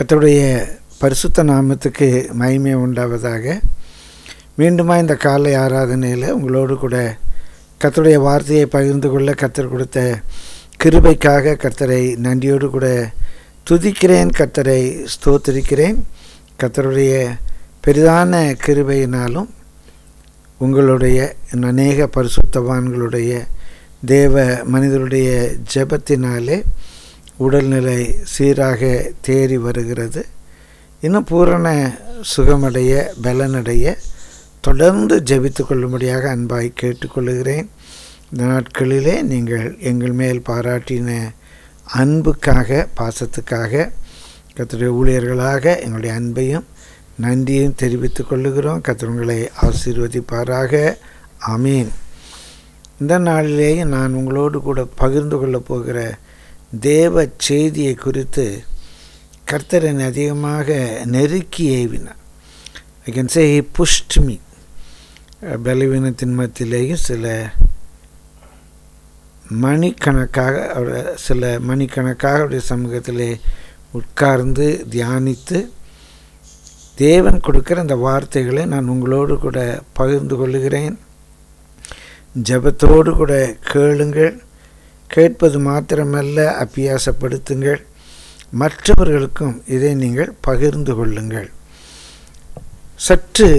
கர்த்தருடைய பரிசுத்த நாமத்துக்கு மகிமை உண்டாவதாக மீண்டுமா இந்த காலை ஆராதனையில் உங்களோடு கூட கர்த்தருடைய வார்த்தையை பகிர்ந்து கொள்ள கர்த்தர் கொடுத்த கிருபைக்காக கர்த்தரை நன்றியோடு கூட துதிக்கிறேன் கர்த்தரை ஸ்தோத்திரிக்கிறேன் கர்த்தருடைய பெரிதான கிருபையினாலும் உங்களுடைய அநேக பரிசுத்தவான்களுடைய தேவ மனிதருடைய ஜெபத்தினாலே உடல்நிலை சீராக தேறி வருகிறது இன்னும் பூரண சுகமடைய பலனடைய தொடர்ந்து ஜெபித்து கொள்ளும்படியாக அன்பாய் கேட்டுக்கொள்கிறேன் இந்த நாட்களிலே நீங்கள் எங்கள் மேல் பாராட்டின அன்புக்காக பாசத்துக்காக கத்துடைய ஊழியர்களாக எங்களுடைய அன்பையும் நன்றியும் தெரிவித்துக் கொள்ளுகிறோம் கத்திரங்களை ஆசீர்வதிப்பாராக ஆமீன் இந்த நாளிலேயே நான் உங்களோடு கூட பகிர்ந்து கொள்ளப் போகிற தேவ செய்தியை குறித்து கர்த்தரன் அதிகமாக நெருக்கி ஏவினார் I can say he pushed me பலவீனத்தின் மத்தியிலேயும் சில மணிக்கணக்காக அவர் சில மணிக்கணக்காக அவருடைய சமூகத்திலே உட்கார்ந்து தியானித்து தேவன் கொடுக்கிற அந்த வார்த்தைகளை நான் உங்களோடு கூட பகிர்ந்து கொள்ளுகிறேன் ஜபத்தோடு கூட கேளுங்கள் கேட்பது மாத்திரமல்ல அபியாசப்படுத்துங்கள் மற்றவர்களுக்கும் இதை நீங்கள் பகிர்ந்து கொள்ளுங்கள் சற்று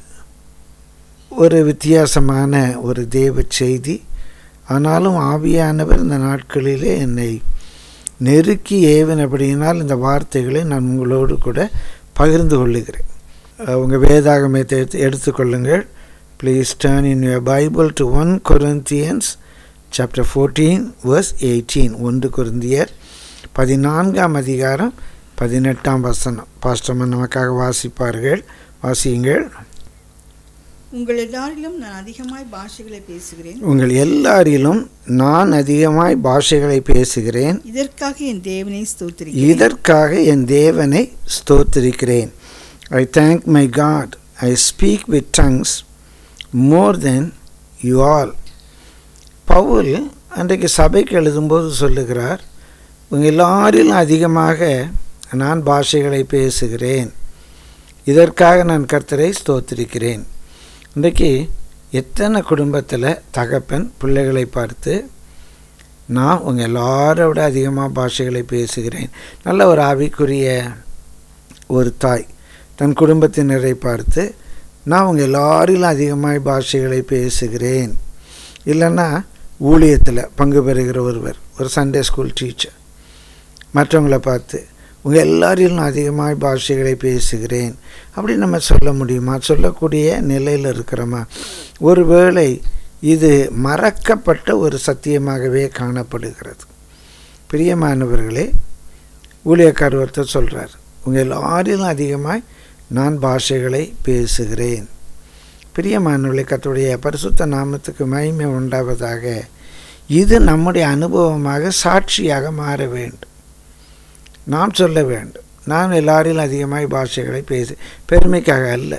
ஒரு வித்தியாசமான ஒரு தேவ செய்தி ஆனாலும் ஆவியானவர் இந்த நாட்களிலே என்னை நெருக்கி ஏவினபடியினால் இந்த வார்த்தைகளை நான் உங்களோடு கூட பகிர்ந்து கொள்ளுகிறேன் உங்கள் வேதாகமத்தை எடுத்து எடுத்துக்கொள்ளுங்கள் please turn in your Bible to one Corinthians chapter fourteen verse eighteen ஒன்று குருந்தியர் பதினான்காம் அதிகாரம் பதினெட்டாம் வசனம் பாஸ்டமன் நமக்காக வாசிப்பார்கள் வாசியுங்கள் உங்கள் எல்லாரிலும் நான் அதிகமாய் பாஷைகளை பேசுகிறேன் உங்கள் எல்லாரிலும் நான் அதிகமாய் பாஷைகளை பேசுகிறேன் இதற்காக என் தேவனை ஸ்தோத்திரிக்கிறேன் இதற்காக என் தேவனை ஸ்தோத்திரிக்கிறேன் I thank my God I speak with tongues more than you all பவுல் அன்றைக்கு சபைக்கு எழுதும்போது சொல்லுகிறார் உங்கள் எல்லாரிலும் அதிகமாக நான் பாஷைகளை பேசுகிறேன் இதற்காக நான் கர்த்தரை ஸ்தோத்திரிக்கிறேன் இன்றைக்கு எத்தனை குடும்பத்தில் தகப்பன் பிள்ளைகளை பார்த்து நான் உங்கள் எல்லாரை விட அதிகமாக பாஷைகளை பேசுகிறேன் நல்ல ஒரு ஆவிக்குரிய ஒரு தாய் தன் குடும்பத்தினரை பார்த்து நான் உங்கள் எல்லாரிலும் அதிகமாக பாஷைகளை பேசுகிறேன் இல்லைன்னா ஊழியத்தில் பங்கு பெறுகிற ஒருவர் ஒரு சண்டே ஸ்கூல் டீச்சர் மற்றவங்கள பார்த்து உங்கள் எல்லாரிலும் அதிகமாக பாஷைகளை பேசுகிறேன் அப்படி நம்ம சொல்ல முடியுமா சொல்லக்கூடிய நிலையில் இருக்கிறோமா ஒருவேளை இது மறக்கப்பட்ட ஒரு சத்தியமாகவே காணப்படுகிறது பிரியமானவர்களே ஊழியக்கார் ஒருத்தர் சொல்கிறார் உங்கள் எல்லாரிலும் அதிகமாய் நான் பாஷைகளை பேசுகிறேன் பிரியமானவர்களை கத்துடைய பரிசுத்த நாமத்துக்கு மகிமை உண்டாவதாக இது நம்முடைய அனுபவமாக சாட்சியாக மாற வேண்டும் நாம் சொல்ல வேண்டும் நான் எல்லாரிலும் அதிகமாக பாஷைகளை பேச பெருமைக்காக அல்ல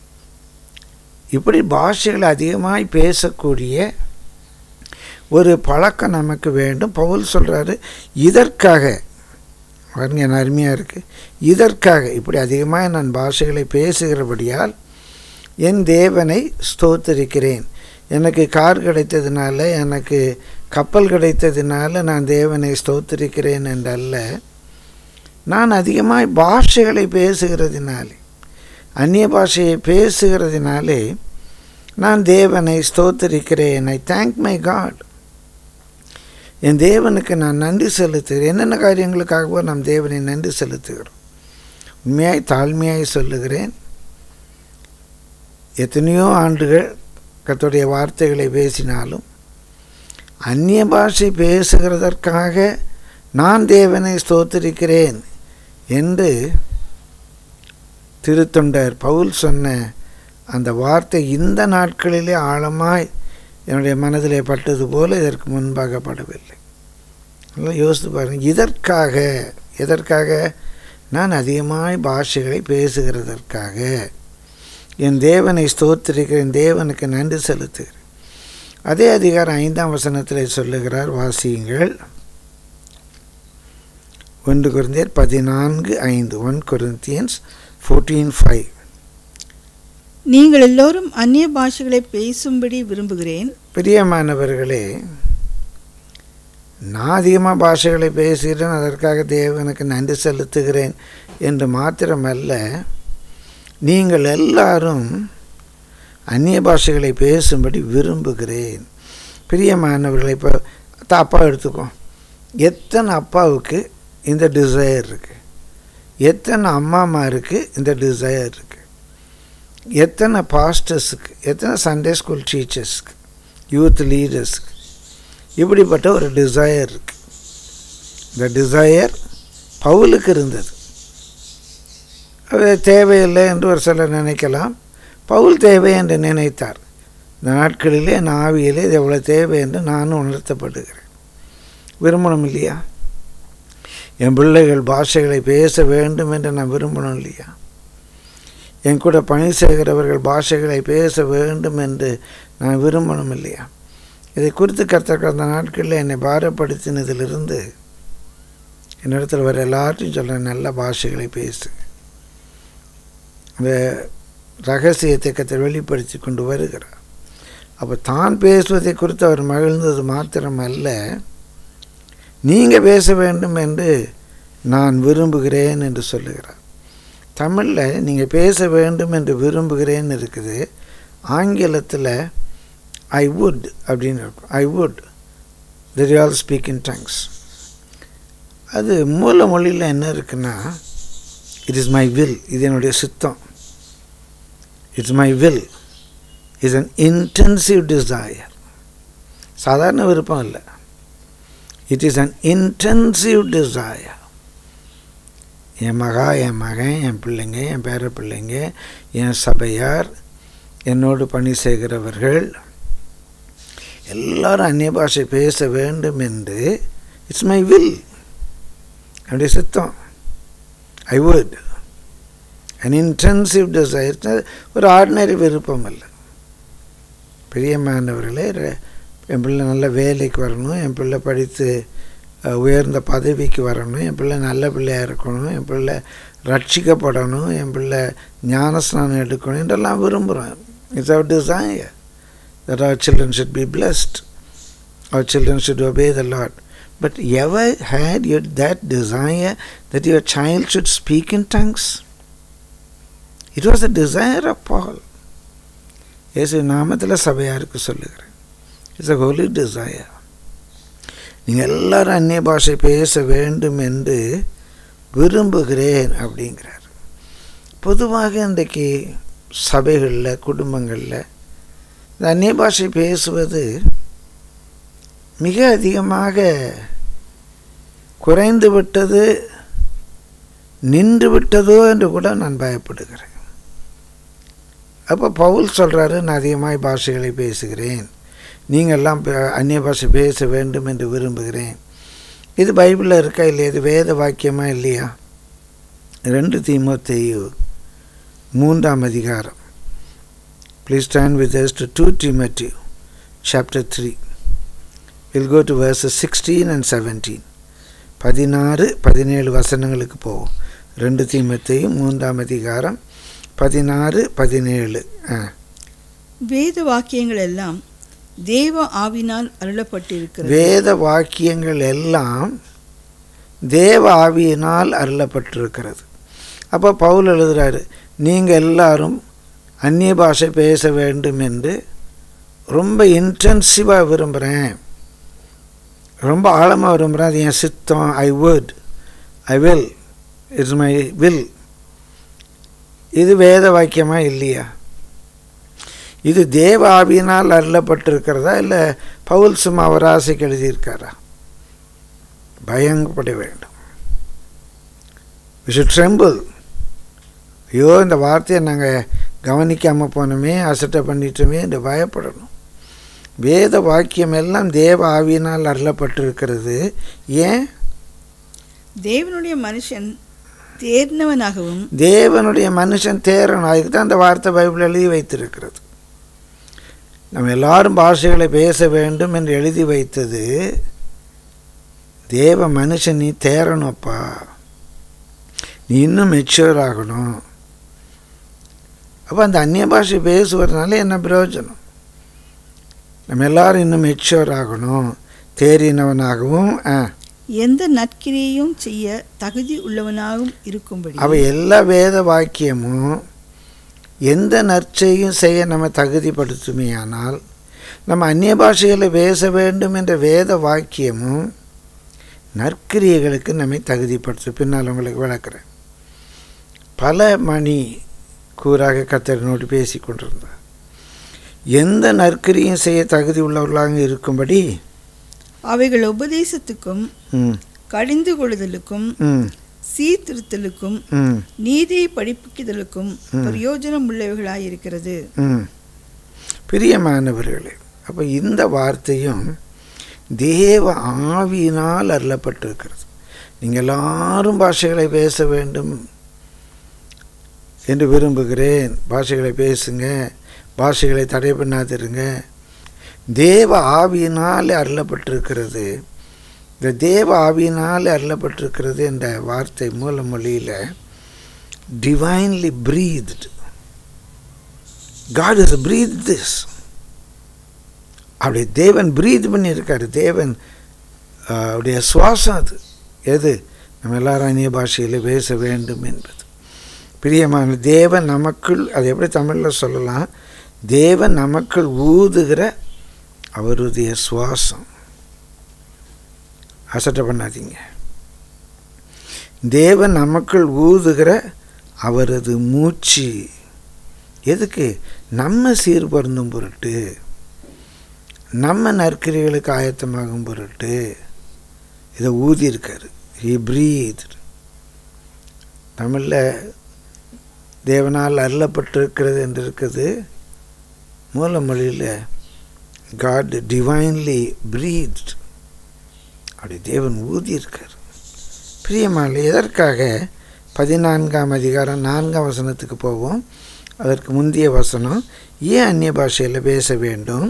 இப்படி பாஷைகளை அதிகமாய் பேசக்கூடிய ஒரு பழக்கம் நமக்கு வேண்டும் பவுல் சொல்கிறாரு இதற்காக பாருங்க என்ன அருமையாக இருக்குது இதற்காக இப்படி அதிகமாக நான் பாஷைகளை பேசுகிறபடியால் என் தேவனை ஸ்தோத்தரிக்கிறேன் எனக்கு கார் கிடைத்ததுனால எனக்கு கப்பல் கிடைத்ததுனால நான் தேவனை ஸ்தோத்தரிக்கிறேன் என்றல்ல நான் அதிகமாக பாஷைகளை பேசுகிறதினாலே அந்நிய பாஷையை பேசுகிறதினாலே நான் தேவனை ஸ்தோத்தரிக்கிறேன் ஐ தேங்க் மை காட் என் தேவனுக்கு நான் நன்றி செலுத்துகிறேன் என்னென்ன காரியங்களுக்காகவோ நாம் தேவனை நன்றி செலுத்துகிறோம் உண்மையாய் தாழ்மையாய் சொல்லுகிறேன் எத்தனையோ ஆண்டுகள் கத்துடைய வார்த்தைகளை பேசினாலும் அந்நிய பாஷை பேசுகிறதற்காக நான் தேவனை ஸ்தோத்திரிக்கிறேன் என்று திருத்தொண்டர் பவுல் சொன்ன அந்த வார்த்தை இந்த நாட்களிலே ஆழமாய் என்னுடைய மனதிலே பட்டது போல இதற்கு முன்பாக படவில்லை நல்லா யோசித்து பாருங்கள் இதற்காக எதற்காக நான் அதிகமாய் பாஷைகளை பேசுகிறதற்காக என் தேவனை ஸ்தோத்திரிக்கிறேன் தேவனுக்கு நன்றி செலுத்துகிறேன் அதே அதிகாரம் ஐந்தாம் வசனத்தில் சொல்லுகிறார் வாசியுங்கள் ஒன்று குருந்தியர் பதினான்கு ஐந்து ஒன் கொரிந்தியன்ஸ் ஃபோர்டீன் ஃபைவ் நீங்கள் எல்லோரும் அந்நிய பாஷைகளை பேசும்படி விரும்புகிறேன் பிரியமானவர்களே நான் அதிகமாக பாஷைகளை பேசுகிறேன் அதற்காக தேவனுக்கு நன்றி செலுத்துகிறேன் என்று மாத்திரமல்ல நீங்கள் எல்லாரும் அந்நிய பாஷைகளை பேசும்படி விரும்புகிறேன் பிரியமானவர்களை இப்போ அப்பா எடுத்துக்கோ எத்தனை அப்பாவுக்கு இந்த டிசையர் இருக்குது எத்தனை அம்மாமாருக்கு இந்த டிசையர் இருக்குது எத்தனை பாஸ்டர்ஸுக்கு எத்தனை சண்டே ஸ்கூல் டீச்சர்ஸ்க்கு யூத் லீடர்ஸ்க்கு இப்படிப்பட்ட ஒரு டிசையர் இருக்குது இந்த டிசையர் பவுலுக்கு இருந்தது அது தேவையில்லை என்று ஒரு சிலர் நினைக்கலாம் பவுல் தேவை என்று நினைத்தார் இந்த நாட்களிலே என் ஆவியிலே இது எவ்வளோ தேவை என்று நானும் உணர்த்தப்படுகிறேன் விரும்பணும் இல்லையா என் பிள்ளைகள் பாஷைகளை பேச வேண்டும் என்று நான் விரும்பணும் இல்லையா என் கூட பணி செய்கிறவர்கள் பாஷைகளை பேச வேண்டும் என்று நான் விரும்பணும் இல்லையா இதை குறித்து கருத்த கடந்த நாட்களில் என்னை பாரப்படுத்தினதிலிருந்து என்னிடத்தில் வர எல்லார்ட்டையும் சொல்கிறேன் நல்ல பாஷைகளை பேசு அந்த ரகசியத்தை கத்தை வெளிப்படுத்தி கொண்டு வருகிறார் அப்போ தான் பேசுவதை குறித்து அவர் மகிழ்ந்தது மாத்திரமல்ல நீங்கள் பேச வேண்டும் என்று நான் விரும்புகிறேன் என்று சொல்லுகிறார் தமிழில் நீங்கள் பேச வேண்டும் என்று விரும்புகிறேன் இருக்குது ஆங்கிலத்தில் ஐ வுட் அப்படின்னு இருக்கும் I would there all speak in tongues அது மூல மொழியில் என்ன இருக்குன்னா இட் இஸ் மை வில் இது என்னுடைய சித்தம் it's my will is an intensive desire சாதாரண விருப்பம் இல்லை it is an intensive desire என் மகா என் மகன் என் பிள்ளைங்க என் பேர பிள்ளைங்க என் சபையார் என்னோடு பணி செய்கிறவர்கள் எல்லாரும் அந்நிய பாஷை பேச வேண்டும் என்று இட்ஸ் மை வில் அப்படி சித்தம் I would an intensive desire ஒரு ஆர்டினரி விருப்பம் இல்லை பிரியமானவர்களே என் பிள்ளை நல்ல வேலைக்கு வரணும் என் பிள்ளை படித்து உயர்ந்த பதவிக்கு வரணும் என் பிள்ளை நல்ல பிள்ளையாக இருக்கணும் என் பிள்ளை ரட்சிக்கப்படணும் என் பிள்ளை ஞானஸ்நானம் எடுக்கணும் என்றெல்லாம் விரும்புகிறோம் it's our desire that our children should be blessed. Our children should obey the Lord. But ever had you that desire that your child should speak in tongues? It was the desire of Paul. இயேசு நாமத்தில் சபையாருக்கு சொல்லுகிறேன் it's a Holi desire நீங்கள் எல்லாரும் அந்நிய பாஷை பேச வேண்டும் என்று விரும்புகிறேன் அப்படிங்கிறார் பொதுவாக இன்றைக்கு சபைகளில் குடும்பங்களில் இந்த அந்நிய பாஷை பேசுவது மிக அதிகமாக குறைந்து விட்டது நின்று விட்டதோ என்று கூட நான் பயப்படுகிறேன் அப்போ பவுல் சொல்கிறாரு நான் அதிகமாக பாஷைகளை பேசுகிறேன் நீங்கள்லாம் அந்நிய பாஷை பேச வேண்டும் என்று விரும்புகிறேன் இது பைபிளில் இருக்கா இல்லையா இது வேத வாக்கியமாக இல்லையா ரெண்டு தீமோத்தேயு மூன்றாம் அதிகாரம் Please turn with us to 2 Timothy chapter 3. We'll go to verses 16 and 17. பதினாறு பதினேழு வசனங்களுக்கு போவோம் ரெண்டு தீமத்தையும் மூன்றாம் அதிகாரம் பதினாறு பதினேழு ஆ வேத வாக்கியங்கள் எல்லாம் தேவ ஆவினால் அருளப்பட்டிருக்கிறது வேத வாக்கியங்கள் எல்லாம் தேவ ஆவியினால் அருளப்பட்டிருக்கிறது அப்போ பவுல் எழுதுகிறாரு நீங்கள் எல்லாரும் அந்நிய பாஷை பேச வேண்டும் என்று ரொம்ப இன்டென்சிவாக விரும்புகிறேன் ரொம்ப ஆழமாக விரும்புகிறேன் அது என் சித்தம் I would I will it's my will இது வேத வாக்கியமாக இல்லையா இது தேவ ஆவியினால் அருளப்பட்டிருக்கிறதா இல்லை பவுல் சும்மா அவர் ஆசைக்கு எழுதியிருக்காரா பயங்கப்பட வேண்டும் விஷ் ட்ரெம்பிள் ஐயோ இந்த வார்த்தையை நாங்கள் கவனிக்காமல் போனோமே அசட்டை பண்ணிட்டோமே என்று பயப்படணும் வேத வாக்கியம் எல்லாம் தேவ ஆவியினால் அருளப்பட்டிருக்கிறது ஏன் தேவனுடைய மனுஷன் தேர்ந்தவனாகவும் தேவனுடைய மனுஷன் தேரணும் அதுக்கு தான் அந்த வார்த்தை பைபிள் எழுதி வைத்திருக்கிறது நம்ம எல்லாரும் பாஷைகளை பேச வேண்டும் என்று எழுதி வைத்தது தேவ மனுஷன் நீ தேரணும்ப்பா நீ இன்னும் மெச்சூர் ஆகணும் அப்போ அந்த அந்நிய பாஷை பேசுவதனால என்ன பிரயோஜனம் நம்ம எல்லாரும் இன்னும் மெச்சூர் ஆகணும் தேறினவனாகவும் ஆ எந்த நற்கிரியையும் செய்ய தகுதி உள்ளவனாகவும் இருக்கும்படி அவ எல்லா வேத வாக்கியமும் எந்த நற்செய்யும் செய்ய நம்ம தகுதிப்படுத்துமையானால் நம்ம அந்நிய பாஷையில் பேச வேண்டும் என்ற வேத வாக்கியமும் நற்கிரியைகளுக்கு நம்மை தகுதிப்படுத்தும் பின்னால் உங்களுக்கு விளக்குறேன் பல மணி கூறாக கத்தரனோடு பேசி கொண்டிருந்தார் எந்த நற்கிரியும் செய்ய தகுதி உள்ளவர்களாக இருக்கும்படி அவைகள் உபதேசத்துக்கும் ம் கடிந்து கொள்ளுதலுக்கும் ம் சீர்திருத்தலுக்கும் ம் நீதியை படிப்பிக்குதலுக்கும் பிரயோஜனம் உள்ளவைகளாயிருக்கிறது ம் பிரியமானவர்களே அப்போ இந்த வார்த்தையும் தேவ ஆவியினால் அருளப்பட்டிருக்கிறது நீங்கள் எல்லாரும் பாஷைகளை பேச வேண்டும் என்று விரும்புகிறேன் பாஷைகளை பேசுங்க பாஷைகளை தடை பண்ணாதிருங்க தேவ ஆவியினால் அருளப்பட்டிருக்கிறது இந்த தேவ ஆவியினால் அருளப்பட்டிருக்கிறது என்ற வார்த்தை மூல மொழியில் divinely breathed God is breath this அப்படி தேவன் பிரீத் பண்ணியிருக்காரு தேவன் ஆஹ், அவருடைய சுவாசம் அது எது நம்ம எல்லாரும் அந்நிய பாஷையில் பேச வேண்டும் என்பது பிரியமான தேவன் நமக்குள் அது எப்படி தமிழில் சொல்லலாம் தேவன் நமக்குள் ஊதுகிற அவருடைய சுவாசம் அசட்டை பண்ணாதீங்க தேவன் நமக்குள் ஊதுகிற அவரது மூச்சு எதுக்கு நம்ம சீர்பருந்தும் பொருட்டு நம்ம நற்கிரிகளுக்கு ஆயத்தமாகும் பொருட்டு இதை ஊதியிருக்காரு ஹி பிரீத் தமிழில் தேவனால் அருளப்பட்டிருக்கிறது என்று இருக்குது மூல மொழியில் காட் டிவைன்லி பிரீத் அப்படி தேவன் ஊதியிருக்கார் பிரியமான எதற்காக பதினான்காம் அதிகாரம் நான்காம் வசனத்துக்கு போவோம் அதற்கு முந்தைய வசனம் ஏன் அந்நிய பாஷையில் பேச வேண்டும்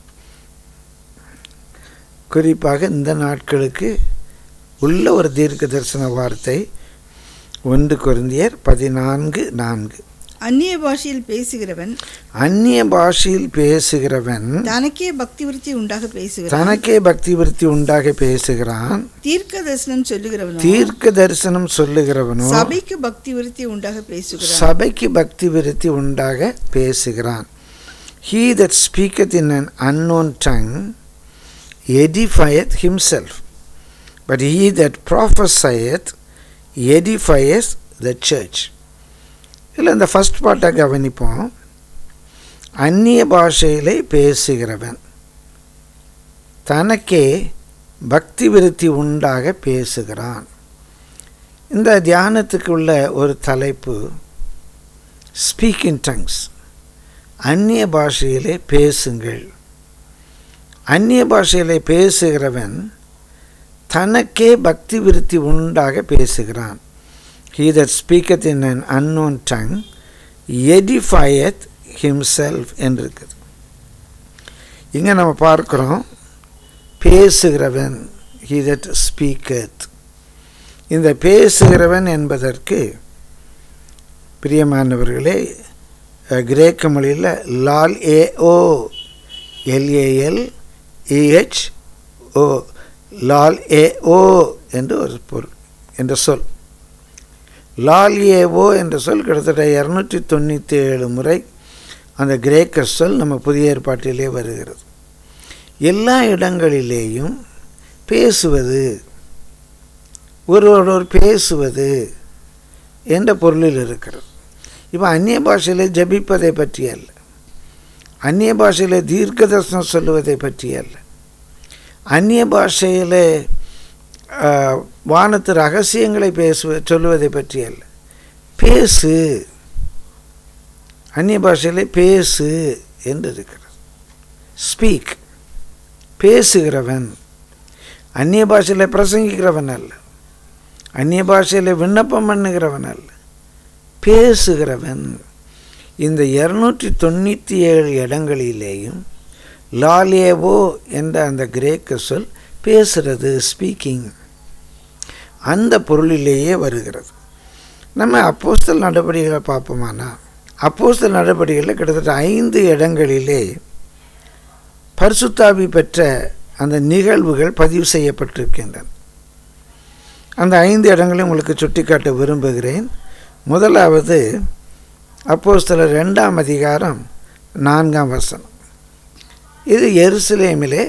குறிப்பாக இந்த நாட்களுக்கு உள்ள ஒரு தீர்க்க தரிசன வார்த்தை ஒன்று குருந்தியர் பதினான்கு நான்கு அந்நிய பாஷையில் பேசுகிறவன் அந்நிய பாஷையில் பேசுகிறவன் தனக்கே பக்தி விருத்தி உண்டாக பேசுகிறான் தனக்கே பக்தி விருத்தி உண்டாக பேசுகிறான் தீர்க்க தரிசனம் சொல்லுகிறவனோ தீர்க்க தரிசனம் சொல்லுகிறவனோ சபைக்கு பக்தி விருத்தி உண்டாக பேசுகிறான் சபைக்கு பக்தி விருத்தி உண்டாக பேசுகிறான் he that speaketh in an unknown tongue edifieth himself but he that prophesieth edifieth the church இதில் இந்த ஃபஸ்ட் பார்ட்டை கவனிப்போம் அந்நிய பாஷையிலே பேசுகிறவன் தனக்கே பக்தி விருத்தி உண்டாக பேசுகிறான் இந்த தியானத்துக்கு உள்ள ஒரு தலைப்பு ஸ்பீக் இன் டங்ஸ் அந்நிய பாஷையிலே பேசுங்கள் அந்நிய பாஷையிலே பேசுகிறவன் தனக்கே பக்தி விருத்தி உண்டாக பேசுகிறான் he that speaketh in an unknown tongue edifieth himself என்று இருக்குது இங்கே நம்ம பார்க்குறோம் பேசுகிறவன் ஹீ தட் ஸ்பீக்கத் இந்த பேசுகிறவன் என்பதற்கு பிரியமானவர்களே அஹ், கிரேக்க மொழியில் லால் ஏ ஓ எல்ஏஎல் இஹெச் ஓ லால் ஏ ஓ என்று ஒரு பொருள் என்ற சொல் லால் ஏ ஓ என்ற சொல் கிட்டத்தட்ட இரநூற்றி தொண்ணூற்றி ஏழு முறை அந்த கிரேக்க சொல் நம்ம புதிய ஏற்பாட்டிலே வருகிறது எல்லா இடங்களிலேயும் பேசுவது ஒருவரோடு பேசுவது என்ற பொருளில் இருக்கிறது இப்போ அந்நிய பாஷையில் ஜபிப்பதை பற்றி அல்ல அந்நிய பாஷையில் தீர்க்க தரிசனம் சொல்லுவதை பற்றி அல்ல அந்நிய பாஷையில் ஆஹ், வானத்து ரகசியங்களை பேசுவ சொல்லுவதை பற்றி அல்ல பேசு அந்நிய பாஷையில் பேசு என்று இருக்கிறது ஸ்பீக் பேசுகிறவன் அந்நிய பாஷையில் பிரசங்கிக்கிறவன் அல்ல அந்நிய பாஷையில் விண்ணப்பம் பண்ணுகிறவன் அல்ல பேசுகிறவன் இந்த இருநூற்றி தொண்ணூற்றி ஏழு இடங்களிலேயும் லாலேவோ என்ற அந்த கிரேக்க சொல் பேசுறது ஸ்பீக்கிங் அந்த பொருளிலேயே வருகிறது நம்ம அப்போஸ்தல் நடவடிக்கைகளை பார்ப்போமானா அப்போஸ்தல் நடவடிக்கைகளில் கிட்டத்தட்ட ஐந்து இடங்களிலே பரிசுத்தாவி பெற்ற அந்த நிகழ்வுகள் பதிவு செய்யப்பட்டிருக்கின்றன அந்த ஐந்து இடங்களையும் உங்களுக்கு சுட்டிக்காட்ட விரும்புகிறேன் முதலாவது அப்போஸ்தலர் ரெண்டாம் அதிகாரம் நான்காம் வசனம் இது எருசலேமிலே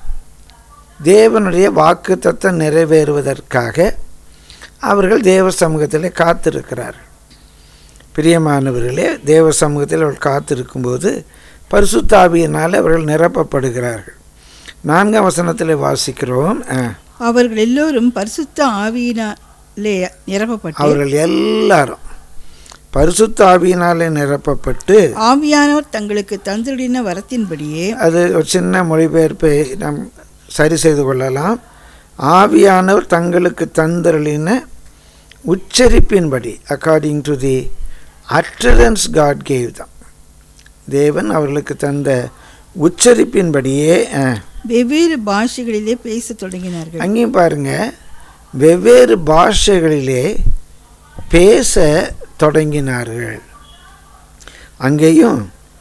தேவனுடைய வாக்கு தத்தம் நிறைவேறுவதற்காக அவர்கள் தேவ சமூகத்திலே காத்திருக்கிறார்கள் பிரியமானவர்களே தேவ சமூகத்தில் அவர்கள் காத்திருக்கும்போது பரிசுத்தாவியினால் அவர்கள் நிரப்பப்படுகிறார்கள் நான்காம் வசனத்தில் வாசிக்கிறோம் ஆ, அவர்கள் எல்லோரும் பரிசுத்த ஆவியினாலே நிரப்பப்பட்டு அவர்கள் எல்லாரும் பரிசுத்த ஆவியினாலே நிரப்பப்பட்டு ஆவியானவர் தங்களுக்கு தந்துடின வரத்தின்படியே அது ஒரு சின்ன மொழிபெயர்ப்பை நாம் சரி செய்து கொள்ளலாம் ஆவியானவர் தங்களுக்கு தந்தருளின உச்சரிப்பின்படி according to the utterance God gave தான் தேவன் அவர்களுக்கு தந்த உச்சரிப்பின்படியே அஹ், வெவ்வேறு பாஷைகளிலே பேசத் தொடங்கினார்கள் அங்கேயும் பாருங்க வெவ்வேறு பாஷைகளிலே பேச தொடங்கினார்கள் அங்கேயும்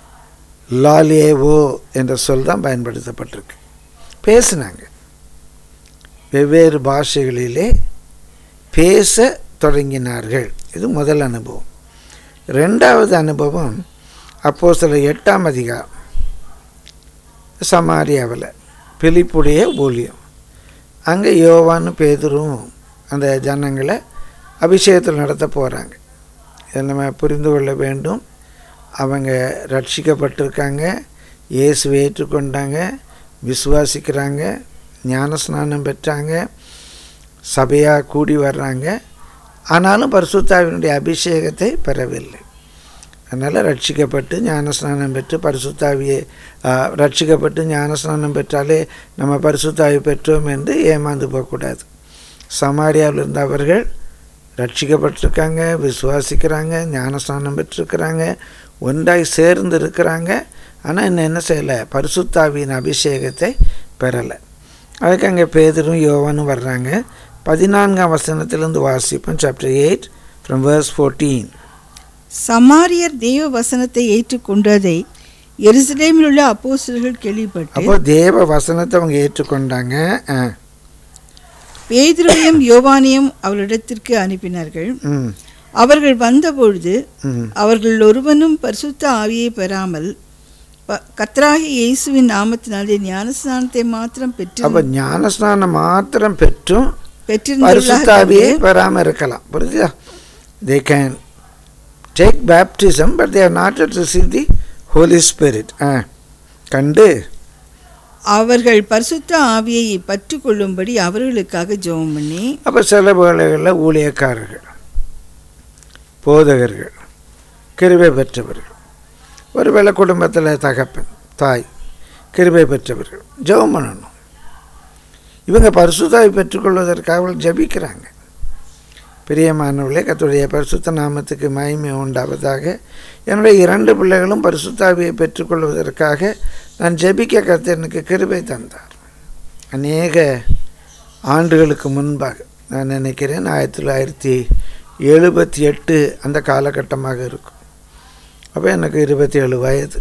லாலியேவோ என்ற சொல் தான் பயன்படுத்தப்பட்டிருக்கு பேசினாங்க வெவ்வேறு பாஷைகளிலே பேச தொடங்கினார்கள் இது முதல் அனுபவம் ரெண்டாவது அனுபவம் அப்போ சில எட்டாம் அதிகாரம் சமாரியாவில் பிலிப்புடைய ஊழியம் அங்கே யோவான்னு பேதுரும் அந்த ஜனங்களை அபிஷேகத்தில் நடத்த போகிறாங்க இதை நம்ம புரிந்து கொள்ள வேண்டும் அவங்க ரட்சிக்கப்பட்டிருக்காங்க இயேசுவை ஏற்றுக்கொண்டாங்க விசுவாசிக்கிறாங்க ஞானஸ்நானம் பெற்றாங்க சபையாக கூடி வர்றாங்க ஆனாலும் பரிசுத்தாவினுடைய அபிஷேகத்தை பெறவில்லை அதனால் ரட்சிக்கப்பட்டு ஞானஸ்நானம் பெற்று பரிசுத்தாவியை ஆ, ரட்சிக்கப்பட்டு ஞானஸ்நானம் பெற்றாலே நம்ம பரிசுத்தாவி பெற்றோம் என்று ஏமாந்து போகக்கூடாது சமாரியாவில் இருந்த அவர்கள் ரட்சிக்கப்பட்டிருக்காங்க விசுவாசிக்கிறாங்க ஞானஸ்நானம் பெற்றிருக்கிறாங்க ஒன்றாய் சேர்ந்து இருக்கிறாங்க ஆனால் இன்னும் என்ன செய்யலை பரிசுத்தாவியின் அபிஷேகத்தை பெறலை அதுக்கு அங்கே பேதரும் யோவானும் வர்றாங்க பதினான்காம் வசனத்திலிருந்து வாசிப்போம் chapter eight from verse fourteen சமாரியர் தேவ வசனத்தை ஏற்றுக்கொண்டதை எருசலேமில் உள்ள அப்போஸ்தலர்கள் கேள்விப்பட்டு அப்போ தேவ வசனத்தை அவங்க ஏற்றுக்கொண்டாங்க ஆ, பேதுருவையும் யோவானையும் அவர்களிடத்திற்கு அனுப்பினார்கள் ம் அவர்கள் வந்தபொழுது ம் அவர்கள் ஒருவனும் பரிசுத்த ஆவியை பெறாமல் ப- கர்த்தராகிய இயேசுவின் நாமத்தினாலே ஞானஸ்நானத்தை மாத்திரம் பெற்று அப்போ ஞானஸ்நானம் மாத்திரம் பெற்றும் பெற்றிருந்தவர்களாக பரிசுத்தாவியை கண்டு பெறாமல் இருக்கலாம் புரியுதா they can take baptism but they are not to receive the holy spirit ஆ கண்டு அவர்கள் பரிசுத்த ஆவியை பற்றுக்கொள்ளும்படி அவர்களுக்காக ஜெபம் பண்ணி அப்போ சில வேளைகளில் ஊழியக்காரர்கள் போதகர்கள் கிருபை பெற்றவர்கள் ஒருவேளை குடும்பத்தில் தகப்பன் தாய் கிருபை பெற்றவர்கள் ஜெபம் பண்ணணும் இவங்க பரிசுத்தாவை பெற்றுக்கொள்வதற்காக அவர்கள் ஜெபிக்கிறாங்க பிரியமானவர்களே கர்த்தருடைய பரிசுத்த நாமத்துக்கு மகிமை உண்டாவதாக என்னுடைய இரண்டு பிள்ளைகளும் பரிசுத்தாவியை பெற்றுக்கொள்வதற்காக நான் ஜெபிக்க கர்த்தர் எனக்கு கிருபை தந்தார் அநேக ஆண்டுகளுக்கு முன்பாக நான் நினைக்கிறேன் ஆயிரத்தி தொள்ளாயிரத்தி எழுபத்தி எட்டு அந்த காலகட்டமாக இருக்கும் அப்போ எனக்கு இருபத்தி ஏழு வயது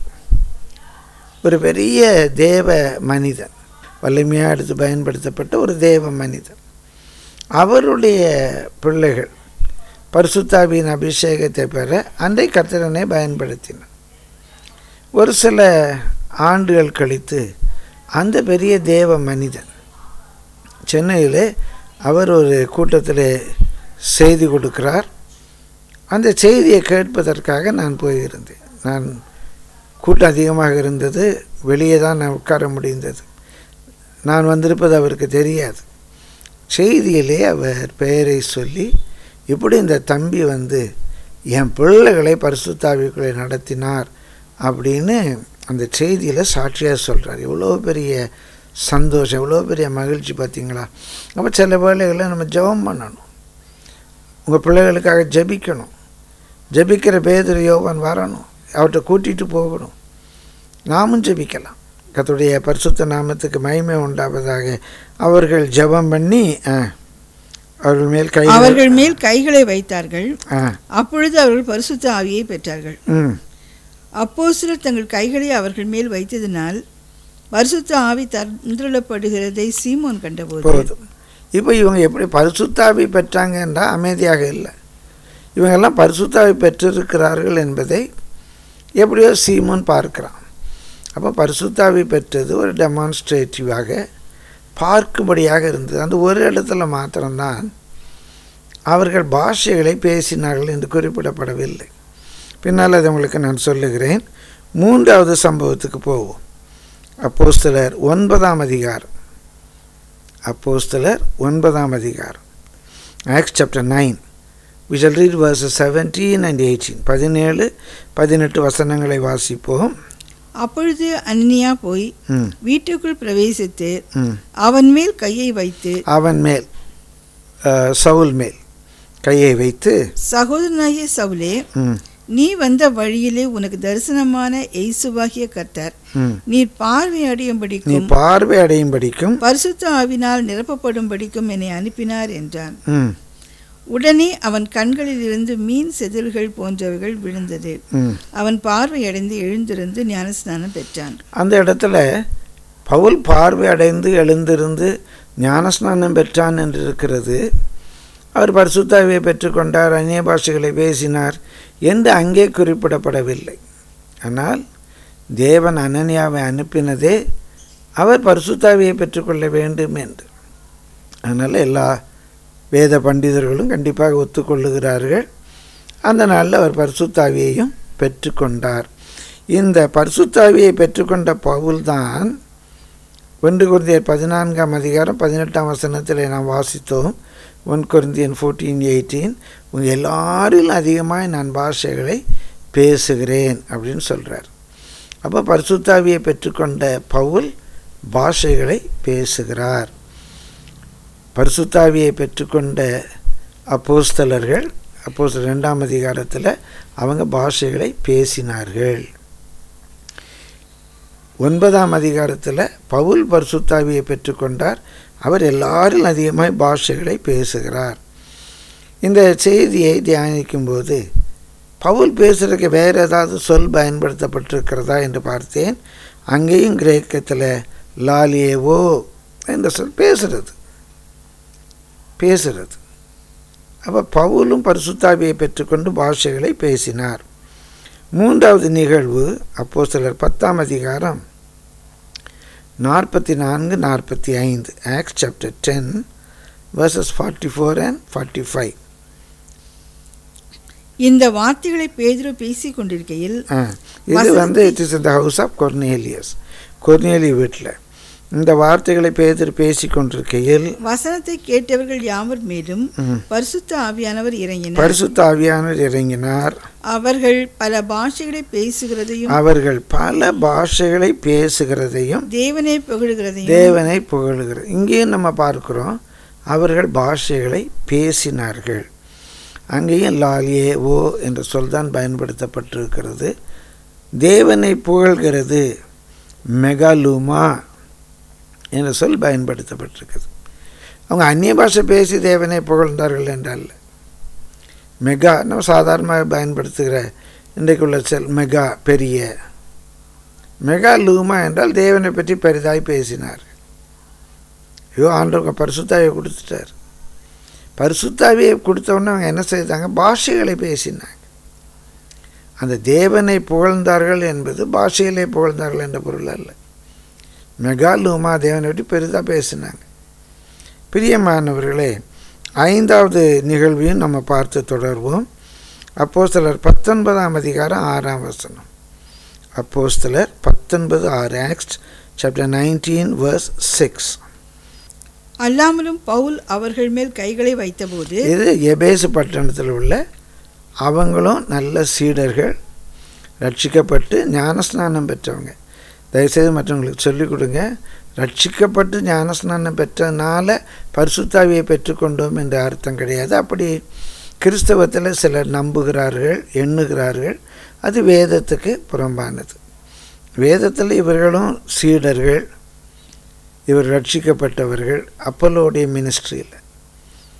ஒரு பெரிய தேவ மனிதன் வலிமையாக எடுத்து பயன்படுத்தப்பட்ட ஒரு தேவ மனிதன் அவருடைய பிள்ளைகள் பரிசுத்தாவியின் அபிஷேகத்தை பெற அன்றை கர்த்தரனை பயன்படுத்தினார் ஒரு சில ஆண்டுகள் கழித்து அந்த பெரிய தேவ மனிதன் சென்னையில் அவர் ஒரு கூட்டத்தில் செய்தி கொடுக்கிறார் அந்த செய்தியை கேட்பதற்காக நான் போயிருந்தேன் நான் கூட்டம் அதிகமாக இருந்தது வெளியே தான் நான் உட்கார முடிந்தது நான் வந்திருப்பது அவருக்கு தெரியாது செய்தியிலே அவர் பெயரை சொல்லி இப்படி இந்த தம்பி வந்து என் பிள்ளைகளை பரிசுத்தாவிக்குள்ளே நடத்தினார் அப்படின்னு அந்த செய்தியில் சாட்சியாக சொல்கிறார் எவ்வளோ பெரிய சந்தோஷம் எவ்வளோ பெரிய மகிழ்ச்சி பார்த்தீங்களா அப்போ சில வேளைகளை நம்ம ஜெபம் பண்ணணும் உங்கள் பிள்ளைகளுக்காக ஜெபிக்கணும் ஜெபிக்கிற பேதர் யோவான் வரணும் அவர்கிட்ட கூட்டிகிட்டு போகணும் நாமும் ஜெபிக்கலாம் கர்த்தருடைய பரிசுத்த நாமத்துக்கு மகிமை உண்டாவதாக அவர்கள் ஜெபம் பண்ணி ஆ, அவர்கள் மேல் கை அவர்கள் மேல் கைகளை வைத்தார்கள் ஆ அப்பொழுது அவர்கள் பரிசுத்த ஆவியை பெற்றார்கள் ம் அப்போஸ்தலர் தங்கள் கைகளை அவர்கள் மேல் வைத்ததினால் பரிசுத்த ஆவி தந்திரப்படுகிறதை சீமோன் கண்டபோது போதும் இப்போ இவங்க எப்படி பரிசுத்தாவி பெற்றாங்கன்னா அமைதியாக இல்லை இவங்கெல்லாம் பரிசுத்தாவி பெற்றிருக்கிறார்கள் என்பதை எப்படியோ சீமோன் பார்க்கிறான் அப்போ பரிசுத்தாவி பெற்றது ஒரு டெமான்ஸ்ட்ரேட்டிவாக பார்க்கும்படியாக இருந்தது அந்த ஒரு இடத்துல மாத்திரம்தான் அவர்கள் பாஷைகளை பேசினார்கள் என்று குறிப்பிடப்படவில்லை பின்னால் அதை உங்களுக்கு நான் சொல்லுகிறேன் மூன்றாவது சம்பவத்துக்கு போவோம் அப்போஸ்தலர் ஒன்பதாம் அதிகாரம் அப்போஸ்தலர் ஒன்பதாம் அதிகாரம் Acts chapter nine we shall read verses 17 and 18 பதினேழு பதினெட்டு வசனங்களை வாசிப்போம் அப்பொழுது அன்னியா போய் ம் வீட்டுக்குள் பிரவேசித்து ம் அவன் மேல் கையை வைத்து அவன் மேல் அஹ், சவுல் மேல் கையை வைத்து சகோதரனாகிய சவுலே ம் நீ வந்த வழியிலே உனக்கு தரிசனமான இயேசுவாகிய கர்த்தர் ம் நீர் பார்வை நீ அடையும்படிக்கும் பார்வை அடையும்படிக்கும் பரிசுத்த ஆவினால் நிரப்பப்படும்படிக்கும் என்னை அனுப்பினார் என்றான் ம் உடனே அவன் கண்களிலிருந்து மீன் செதில்கள் போன்றவைகள் விழுந்தது ம் அவன் பார்வையடைந்து எழுந்திருந்து ஞானஸ்நானம் பெற்றான் அந்த இடத்துல பவுல் பார்வை அடைந்து எழுந்திருந்து ஞானஸ்நானம் பெற்றான் என்று இருக்கிறது அவர் பரிசுத்தாவியை பெற்றுக்கொண்டார் அந்நிய பாஷைகளை பேசினார் என்று அங்கே குறிப்பிடப்படவில்லை ஆனால் தேவன் அனனியாவை அனுப்பினதே அவர் பரிசுத்தாவியை பெற்றுக்கொள்ள வேண்டும் என்று அதனால் எல்லா வேத பண்டிதர்களும் கண்டிப்பாக ஒத்துக்கொள்ளுகிறார்கள் அந்த நாளில் அவர் பரிசுத்தாவியையும் பெற்றுக்கொண்டார் இந்த பரிசுத்தாவியை பெற்றுக்கொண்ட பவுல்தான் ஒன்று குருந்தியர் பதினான்காம் அதிகாரம் பதினெட்டாம் வசனத்தில் நாம் வாசித்தோம் ஒன் குருந்தியன் ஃபோர்டீன் எயிட்டீன் உங்கள் எல்லாரிலும் அதிகமாக நான் பாஷைகளை பேசுகிறேன் அப்படின்னு சொல்கிறார் அப்போ பரிசுத்தாவியை பெற்றுக்கொண்ட பவுல் பாஷைகளை பேசுகிறார் பரிசுத்தாவியை பெற்றுக்கொண்ட அப்போஸ்தலர்கள் அப்போஸ்தலர் ரெண்டாம் அதிகாரத்தில் அவங்க பாஷைகளை பேசினார்கள் ஒன்பதாம் அதிகாரத்தில் பவுல் பரிசுத்தாவியை பெற்றுக்கொண்டார் அவர் எல்லாரும் அதிகமாக பாஷைகளை பேசுகிறார் இந்த செய்தியை தியானிக்கும்போது பவுல் பேசுகிறதுக்கு வேறு ஏதாவது சொல் பயன்படுத்தப்பட்டிருக்கிறதா என்று பார்த்தேன் அங்கேயும் கிரேக்கத்தில் லாலியேவோ என்ற சொல் பேசுகிறது பேசுகிறது அப்போ பவுலும் பரிசுத்தாவியை பெற்றுக்கொண்டு பாஷைகளை பேசினார் மூன்றாவது நிகழ்வு அப்போ சிலர் பத்தாம் அதிகாரம் நாற்பத்தி நான்கு நாற்பத்தி ஐந்து Acts chapter ten verses forty four and forty five இந்த வார்த்தைகளை பேதுரு பேசிக் கொண்டிருக்கையில் இது வந்து இட் இஸ் இந்த ஹவுஸ் ஆஃப் கொர்னேலியஸ் கொர்னேலி வீட்டில் இந்த வார்த்தைகளை பேதர் பேசி கொண்டிருக்கையில் வசனத்தை கேட்டவர்கள் யாவர் மேலும் ம், பரிசுத்த ஆவியானவர் இறங்கினார் பரிசுத்த ஆவியானவர் இறங்கினார் அவர்கள் பல பாஷைகளை பேசுகிறதையும் அவர்கள் பல பாஷைகளை பேசுகிறதையும் தேவனை புகழுகிறதையும் தேவனை புகழுகிறது இங்கேயும் நம்ம பார்க்கிறோம் அவர்கள் பாஷைகளை பேசினார்கள் அங்கேயும் லாலியே ஓ என்ற சொல் தான் பயன்படுத்தப்பட்டிருக்கிறது தேவனை புகழ்கிறது மெகாலூமா என்ற சொல் பயன்படுத்தப்பட்டிருக்கிறது அவங்க அந்நிய பாஷை பேசி தேவனை புகழ்ந்தார்கள் என்றால் மெகா நம்ம சாதாரணமாக பயன்படுத்துகிற இன்றைக்குள்ள சொல் மெகா பெரிய மெகா லூமா என்றால் தேவனை பற்றி பெரிதாய் பேசினார் ஐயோ ஆண்டவங்க பரிசுத்தாவியை கொடுத்துட்டார் பரிசுத்தாவியை கொடுத்தவொடனே அவங்க என்ன செய்தாங்க பாஷைகளை பேசினாங்க அந்த தேவனை புகழ்ந்தார்கள் என்பது பாஷையிலே புகழ்ந்தார்கள் என்ற பொருள் அல்ல மெகா லூமா தேவனை பற்றி பெரிதாக பேசினாங்க பிரியமானவர்களே ஐந்தாவது நிகழ்வையும் நம்ம பார்த்து தொடர்வோம் அப்போஸ்தலர் பத்தொன்பதாம் அதிகாரம் ஆறாம் வசனம் அப்போஸ்தலர் பத்தொன்பது ஆறு act chapter nineteen verse six அல்லாமலும் பவுல் அவர்கள் மேல் கைகளை வைத்தபோது இது எபேசு பட்டணத்தில் உள்ள அவங்களும் நல்ல சீடர்கள் ரட்சிக்கப்பட்டு ஞானஸ்நானம் பெற்றவங்க தயவுசெய்து மற்றவங்களுக்கு சொல்லிக் கொடுங்க ரட்சிக்கப்பட்டு ஞானஸ்நானம் பெற்றதுனால பரிசுத்தாவியை பெற்றுக்கொண்டோம் என்ற அர்த்தம் கிடையாது அப்படி கிறிஸ்தவத்தில் சிலர் நம்புகிறார்கள் எண்ணுகிறார்கள் அது வேதத்துக்கு புறம்பானது வேதத்தில் இவர்களும் சீடர்கள் இவர் ரட்சிக்கப்பட்டவர்கள் அப்பல்லோடைய மினிஸ்ட்ரியில்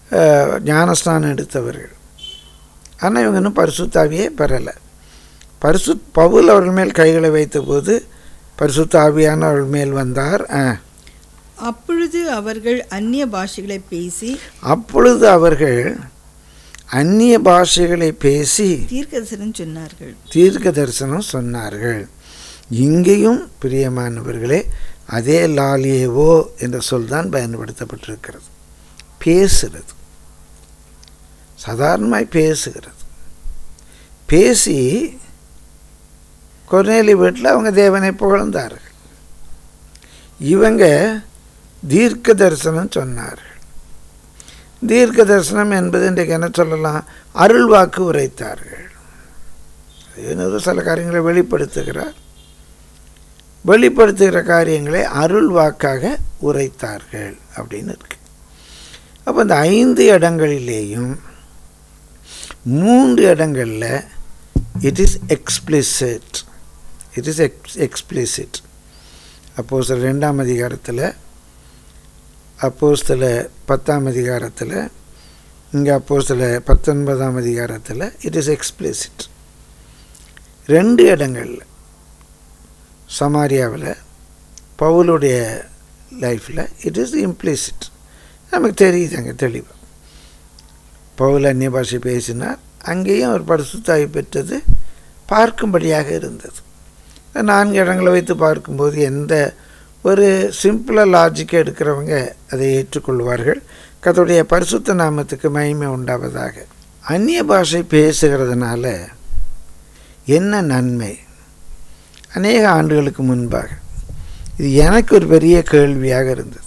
அஹ், ஞானஸ்நானம் எடுத்தவர்கள் ஆனால் இவங்க இன்னும் பரிசுத்தாவியே பெறலை பரிசு பவுல் அவர்கள் மேல் கைகளை வைத்தபோது பரிசுத்த ஆவியான அவர்கள் மேல் வந்தார் ஆ. அப்பொழுது அவர்கள் அந்நிய பாஷைகளை பேசி அப்பொழுது அவர்கள் அந்நிய பாஷைகளை பேசி தீர்க்கதரிசனம் சொன்னார்கள் தீர்க்க தரிசனம் சொன்னார்கள் இங்கேயும் பிரியமானவர்களே அதே லாலியேவோ என்ற சொல் தான் பயன்படுத்தப்பட்டிருக்கிறது பேசுகிறது சாதாரணமாய் பேசுகிறது பேசி கொர்நேலி வீட்டில் அவங்க தேவனை புகழ்ந்தார்கள் இவங்க தீர்க்க தரிசனம் சொன்னார்கள் தீர்க்க தரிசனம் என்பது இன்றைக்கு என்ன சொல்லலாம் அருள்வாக்கு உரைத்தார்கள் இன்னொரு சில காரியங்களை வெளிப்படுத்துகிறார் வெளிப்படுத்துகிற காரியங்களை அருள் வாக்காக உரைத்தார்கள் அப்படின்னு இருக்கு அப்போ இந்த ஐந்து இடங்களிலேயும் மூன்று இடங்களில் it is explicit it is ex explicit அப்போ சில ரெண்டாம் அதிகாரத்தில் அப்போ சில பத்தாம் அதிகாரத்தில் இங்கே அப்போ சில பத்தொன்பதாம் அதிகாரத்தில் இட் இஸ் எக்ஸ்பிளிசிட் ரெண்டு இடங்களில் சமாரியாவில் பவுலுடைய லைஃப்பில் இட் இஸ் இம்ப்ளிசிட் நமக்கு தெரியுது அங்கே தெளிவாக பவுல் அந்நிய பாஷை பேசினார் அங்கேயும் அவர் பரிசுத்தாய் பெற்றது பார்க்கும்படியாக இருந்தது நான்கு இடங்களை வைத்து பார்க்கும்போது எந்த ஒரு சிம்பிளாக லாஜிக்கை எடுக்கிறவங்க அதை ஏற்றுக்கொள்வார்கள் கத்தோடைய பரிசுத்த நாமத்துக்கு மகிமை உண்டாவதாக அந்நிய பாஷை பேசுகிறதுனால என்ன நன்மை அநேக ஆண்டுகளுக்கு முன்பாக இது எனக்கு ஒரு பெரிய கேள்வியாக இருந்தது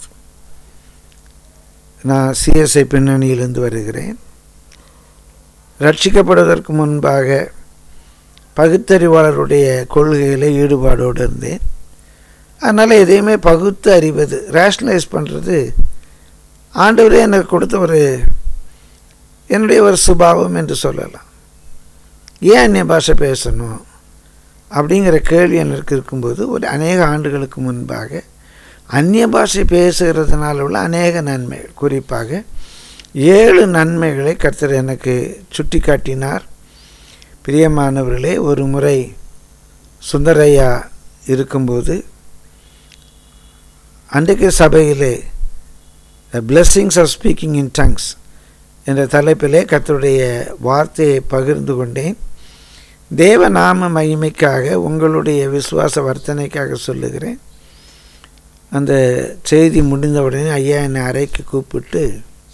நான் சிஎஸ்ஐ பின்னணியிலிருந்து வருகிறேன் ரட்சிக்கப்படுவதற்கு முன்பாக பகுத்தறிவாளருடைய கொள்கையில் ஈடுபாடோடு இருந்தேன் அதனால் எதையுமே பகுத்து அறிவது ரேஷ்னலைஸ் பண்ணுறது ஆண்டவரே எனக்கு கொடுத்த ஒரு என்னுடைய ஒரு சுபாவம் என்று சொல்லலாம் ஏன் அந்நிய பாஷை பேசணும் அப்படிங்கிற கேள்வி எனக்கு இருக்கும்போது ஒரு அநேக ஆண்டுகளுக்கு முன்பாக அந்நிய பாஷை பேசுகிறதுனால உள்ள அநேக நன்மைகள் குறிப்பாக ஏழு நன்மைகளை கர்த்தர் எனக்கு சுட்டி காட்டினார் பிரியமானவர்களே ஒரு முறை சுந்தரையா இருக்கும்போது அன்றைக்கு சபையிலே blessings of speaking in tongues என்ற தலைப்பிலே கர்த்தருடைய வார்த்தையை பகிர்ந்து கொண்டேன் தேவ நாம மகிமைக்காக உங்களுடைய விசுவாச வர்த்தனைக்காக சொல்லுகிறேன் அந்த செய்தி முடிந்த உடனே ஐயா என்னை அறைக்கு கூப்பிட்டு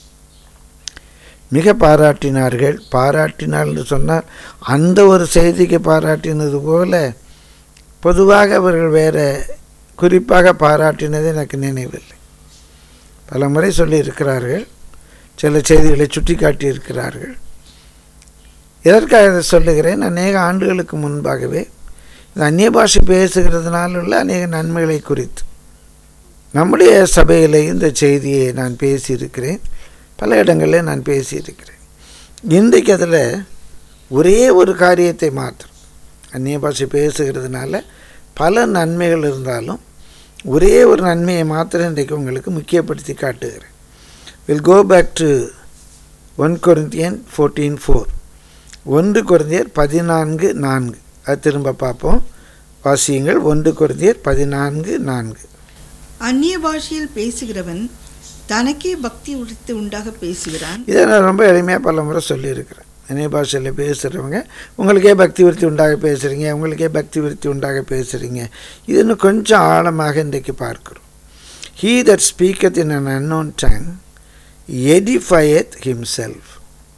மிக பாராட்டினார்கள் பாராட்டினார் என்று சொன்னால் அந்த ஒரு செய்திக்கு பாராட்டினது போல பொதுவாக அவர்கள் வேறு குறிப்பாக பாராட்டினது எனக்கு நினைவில்லை பல முறை சொல்லியிருக்கிறார்கள் சில செய்திகளை சுட்டி காட்டியிருக்கிறார்கள் எதற்காக இதை சொல்லுகிறேன் அநேக ஆண்டுகளுக்கு முன்பாகவே இந்த அந்நிய பாஷை பேசுகிறதுனால உள்ள அநேக நன்மைகளை குறித்து நம்முடைய சபையில் இந்த செய்தியை நான் பேசியிருக்கிறேன் பல இடங்களில் நான் பேசியிருக்கிறேன் இன்றைக்கு அதில் ஒரே ஒரு காரியத்தை மாத்திரம் அந்நிய பாஷை பேசுகிறதுனால பல நன்மைகள் இருந்தாலும் ஒரே ஒரு நன்மையை மாத்திரம் இன்றைக்கு உங்களுக்கு முக்கியப்படுத்தி காட்டுகிறேன் will go back to one Corinthian fourteen four ஒன்று கொரிந்தியர் பதினான்கு நான்கு அது திரும்ப பார்ப்போம் வாசியங்கள் ஒன்று கொரிந்தியர் பதினான்கு நான்கு அந்நிய பாஷையில் பேசுகிறவன் தனக்கே பக்தி உடுத்து உண்டாக பேசுகிறான் இதை நான் ரொம்ப எளிமையாக பல முறை சொல்லியிருக்கிறேன் அந்நிய பாஷையில் பேசுகிறவங்க உங்களுக்கே பக்தி விருத்தி உண்டாக பேசுகிறீங்க உங்களுக்கே பக்தி விருத்தி உண்டாக பேசுகிறீங்க இது இன்னும் கொஞ்சம் ஆழமாக இன்றைக்கு பார்க்கிறோம் he that speaketh in an unknown tongue edifieth himself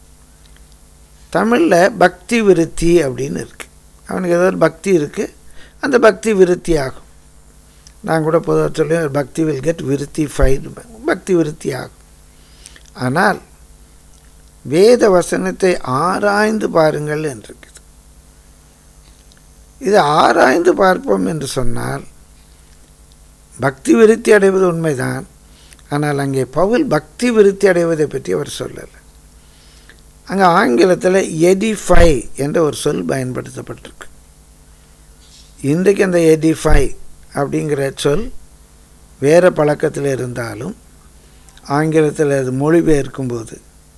தமிழில் பக்தி விருத்தி அப்படின்னு இருக்குது அவனுக்கு ஏதோ ஒரு பக்தி இருக்குது அந்த பக்தி விருத்தி ஆகும் நான் கூட பொதுவாக சொல்லி பக்தி வில் கெட் விருத்தி ஃபைடு பக்தி விருத்தி ஆகும் ஆனால் வேத வசனத்தை ஆராய்ந்து பாருங்கள் என்றிருக்குது இது ஆராய்ந்து பார்ப்போம் என்று சொன்னால் பக்தி விருத்தி அடைவது உண்மைதான் ஆனால் அங்கே பவுல் பக்தி விருத்தி அடைவதை பற்றி அவர் சொல்லலை அங்கே ஆங்கிலத்தில் எடிஃபை என்ற ஒரு சொல் பயன்படுத்தப்பட்டிருக்கு இன்றைக்கு அந்த எடிஃபை அப்படிங்கிற சொல் வேறு பழக்கத்தில் இருந்தாலும் ஆங்கிலத்தில் அது மொழிபெயர்க்கும்போது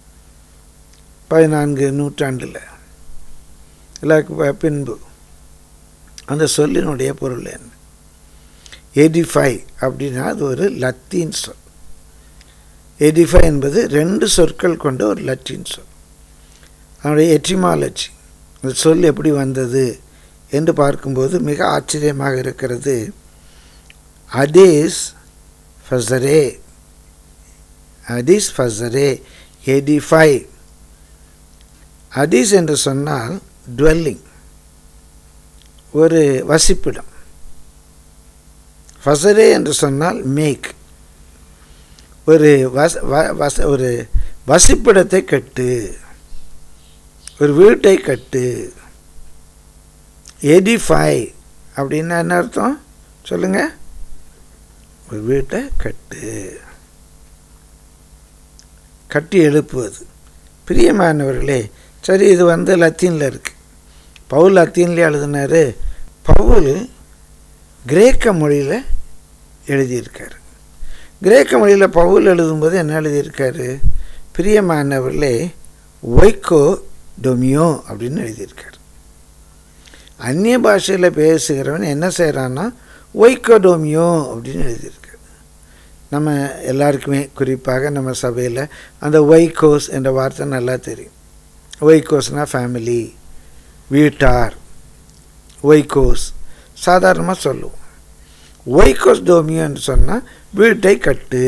பதினான்கு நூற்றாண்டில் இதற்கு ப- பின்பு அந்த சொல்லினுடைய பொருள் என்ன எடிஃபை அப்படின்னா அது ஒரு லத்தீன் சொல் எடிஃபை என்பது ரெண்டு சொற்கள் கொண்ட ஒரு லத்தீன் சொல் அதனுடைய எட்டிமாலஜி அந்த சொல் எப்படி வந்தது என்று பார்க்கும்போது மிக ஆச்சரியமாக இருக்கிறது அதேஸ் ஃபசரே அதீஸ் ஃபசரே எடிஃபை அதீஸ் என்று சொன்னால் டுவெல்லிங் ஒரு வசிப்பிடம் ஃபசரே என்று சொன்னால் மேக் ஒரு வச வ- வச ஒரு வசிப்பிடத்தை கட்டு ஒரு வீட்டை கட்டு எடிஃபை அப்படின்னா என்ன அர்த்தம் சொல்லுங்க ஒரு வீட்டை கட்டு கட்டி எழுப்புவது பிரியமானவர்களே சரி இது வந்து லத்தீனில் இருக்கு பவுல் லத்தீன்லேயே எழுதினாரு பவுல் கிரேக்க மொழியில் எழுதியிருக்காரு கிரேக்க மொழியில் பவுல் எழுதும்போது என்ன எழுதியிருக்காரு பிரியமானவர்களே ஒய்கோ டொமியோ அப்படின்னு எழுதியிருக்காரு அந்நிய பாஷையில் பேசுகிறவன் என்ன செய்கிறான்னா ஒய்கோ டொமியோ அப்படின்னு எழுதியிருக்காரு நம்ம எல்லாருக்குமே குறிப்பாக நம்ம சபையில் அந்த ஒய்கோஸ் என்ற வார்த்தை நல்லா தெரியும் ஒய்கோஸ்னால் ஃபேமிலி வீட்டார் ஒய்கோஸ் சாதாரணமாக சொல்லுவோம் ஒய்கோஸ் டோமியோன்னு சொன்னால் வீட்டை கட்டு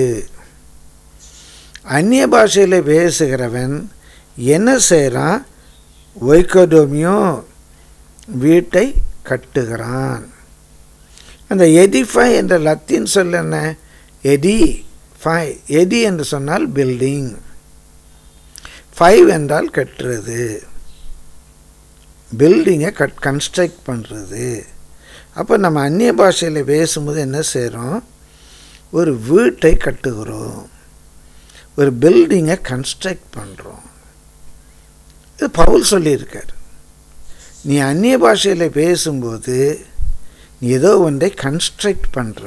அந்நிய பாஷையில் பேசுகிறவன் என்ன செய்கிறான் ஒய்கோடோமியோ வீட்டை கட்டுகிறான் அந்த எடிஃபை என்ற லத்தீன் சொல் என்ன எடி ஃபை எடி என்று சொன்னால் பில்டிங் ஃபைவ் என்றால் கட்டுறது பில்டிங்கை கட் கன்ஸ்ட்ரக்ட் பண்ணுறது அப்போ நம்ம அந்நிய பாஷையில் பேசும்போது என்ன செய்கிறோம் ஒரு வீட்டை கட்டுகிறோம் ஒரு பில்டிங்கை கன்ஸ்ட்ரக்ட் பண்ணுறோம் இது பவுல் சொல்லியிருக்கார் நீ அந்நிய பாஷையில் பேசும்போது நீ ஏதோ ஒன்றை கன்ஸ்ட்ரக்ட் பண்ணுற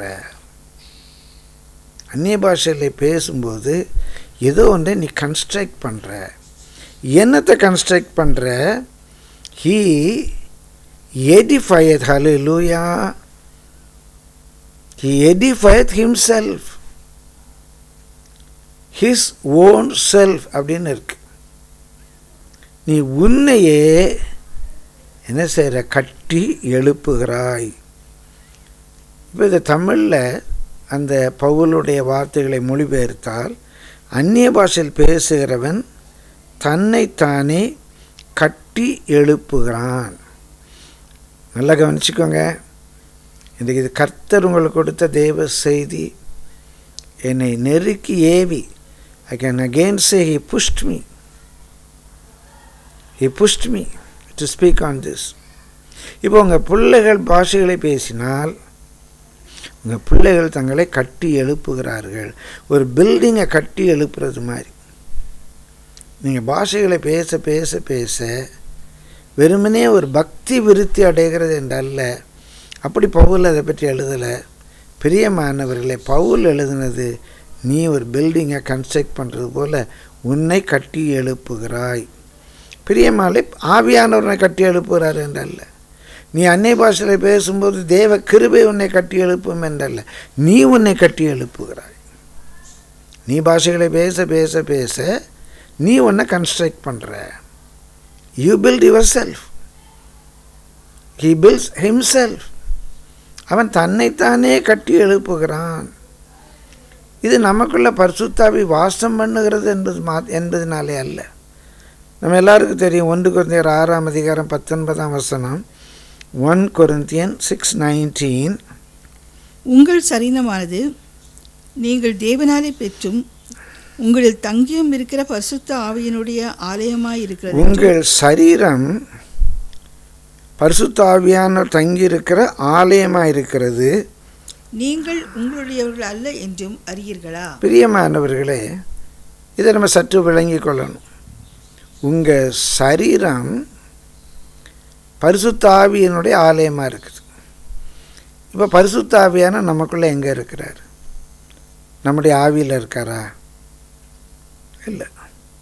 அந்நிய பாஷையில் பேசும்போது ஏதோ ஒன்றை நீ கன்ஸ்ட்ரக்ட் பண்ணுற என்னத்தை கன்ஸ்ட்ரக்ட் பண்ணுற he edifieth hallelujah he edifieth himself his own self அப்படின்னு இருக்கு நீ உன்னையே என்ன செய்கிற கட்டி எழுப்புகிறாய் இப்போ இது தமிழில் அந்த பவுலுடைய வார்த்தைகளை மொழிபெயர்த்தால் அந்நிய பாஷையில் பேசுகிறவன் தன்னைத்தானே கட்டி எழுப்புகிறான் நல்லா கவனிச்சுக்கோங்க இன்றைக்கு இது கர்த்தர் உங்களுக்கு கொடுத்த தேவ செய்தி என்னை நெருக்கி ஏவி I can again say he pushed me he pushed me to speak on this இப்போ உங்கள் பிள்ளைகள் பாஷைகளை பேசினால் உங்கள் பிள்ளைகள் தங்களை கட்டி எழுப்புகிறார்கள் ஒரு பில்டிங்கை கட்டி எழுப்புறது மாதிரி நீங்கள் பாஷைகளை பேச பேச பேச வெறுமனே ஒரு பக்தி விருத்தி அடைகிறது என்றல்ல அப்படி பவுல் அதை பற்றி எழுதலை பிரியமானவர்களே பவுல் எழுதினது நீ ஒரு பில்டிங்கை கன்ஸ்ட்ரக்ட் பண்ணுறது போல் உன்னை கட்டி எழுப்புகிறாய் பிரியமாலே ஆவியானவரை கட்டி எழுப்புகிறார் என்றல்ல நீ அன்னை பாஷையில் பேசும்போது தேவ கிருபை உன்னை கட்டி எழுப்பும் என்றல்ல நீ உன்னை கட்டி எழுப்புகிறாய் நீ பாஷைகளை பேச பேச பேச நீ உன்னை கன்ஸ்ட்ரக்ட் பண்ணுற you build yourself he builds himself அவன் தன்னைத்தானே கட்டி எழுப்புகிறான் இது நமக்குள்ள பரிசுத்தாவி வாசம் பண்ணுகிறது என்பது மா என்பதனாலே அல்ல நம்ம எல்லாருக்கும் தெரியும் ஒன்று குருந்தியர் ஆறாம் அதிகாரம் பத்தொன்பதாம் வசனம் ஒன் கொரிந்தியன் சிக்ஸ் நைன்டீன் உங்கள் சரீரமானது நீங்கள் தேவனாலே பெற்றும் உங்களில் தங்கியும் இருக்கிற பரிசுத்த ஆவியினுடைய ஆலயமாய் இருக்கிறது உங்கள் சரீரம் பரிசுத்த ஆவியானவர் தங்கியிருக்கிற ஆலயமாக இருக்கிறது நீங்கள் உங்களுடையவர்கள் அல்ல என்றும் அறியீர்களா பிரியமானவர்களே இதை நம்ம சற்று விளங்கி கொள்ளணும் உங்கள் சரீரம் பரிசுத்த ஆவியினுடைய ஆலயமாக இருக்குது இப்போ பரிசுத்த ஆவியான நமக்குள்ளே எங்கே இருக்கிறார் நம்முடைய ஆவியில் இருக்காரா இல்லை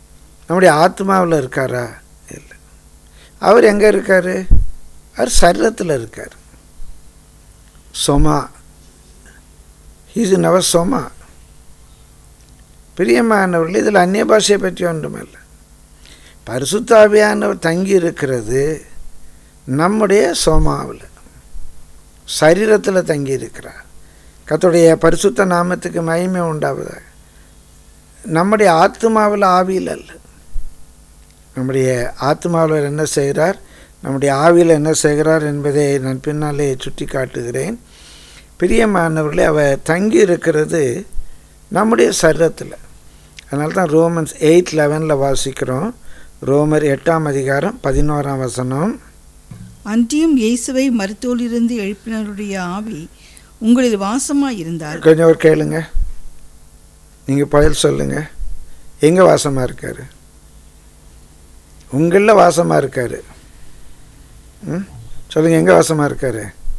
நம்முடைய ஆத்மாவில் இருக்காரா இல்லை அவர் எங்கே இருக்கார் அவர் சரீரத்தில் இருக்கார் சொமா இது நவ சொமா பிரியமானவர்கள் இதில் அந்நிய பாஷையை பற்றி ஒன்றுமில்லை பரிசுத்தாவியானவர் தங்கி இருக்கிறது நம்முடைய சோமாவில் சரீரத்தில் தங்கி இருக்கிறார் கத்துடைய பரிசுத்த நாமத்துக்கு மகிமை உண்டாவதாக நம்முடைய ஆத்மாவில் ஆவியில் அல்ல நம்முடைய ஆத்மாவில் என்ன செய்கிறார் நம்முடைய ஆவியில் என்ன செய்கிறார் என்பதை நான் பின்னாலே சுட்டி காட்டுகிறேன் பிரியமானவர்களே அவர் தங்கி இருக்கிறது நம்முடைய சரீரத்தில் அதனால தான் ரோமன்ஸ் எயிட் லெவனில் வாசிக்கிறோம் ரோமர் எட்டாம் அதிகாரம் பதினோராம் வசனம் அன்றியும் இயேசுவை மருத்துவலிருந்து எழுப்பினருடைய ஆவி உங்களில் வாசமாய் இருந்தால் கொஞ்சம் ஒரு கேளுங்க நீங்கள் பதில் சொல்லுங்க எங்கே வாசமாக இருக்கார் உங்களில் வாசமாக இருக்கார் ம் சொல்லுங்கள் எங்கே வாசமாக இருக்கார்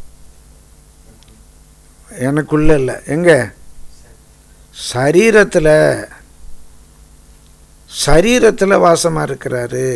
எனக்குள்ள இல்லை எங்கே சரீரத்தில் சரீரத்தில் வாசமாக இருக்கிறாரு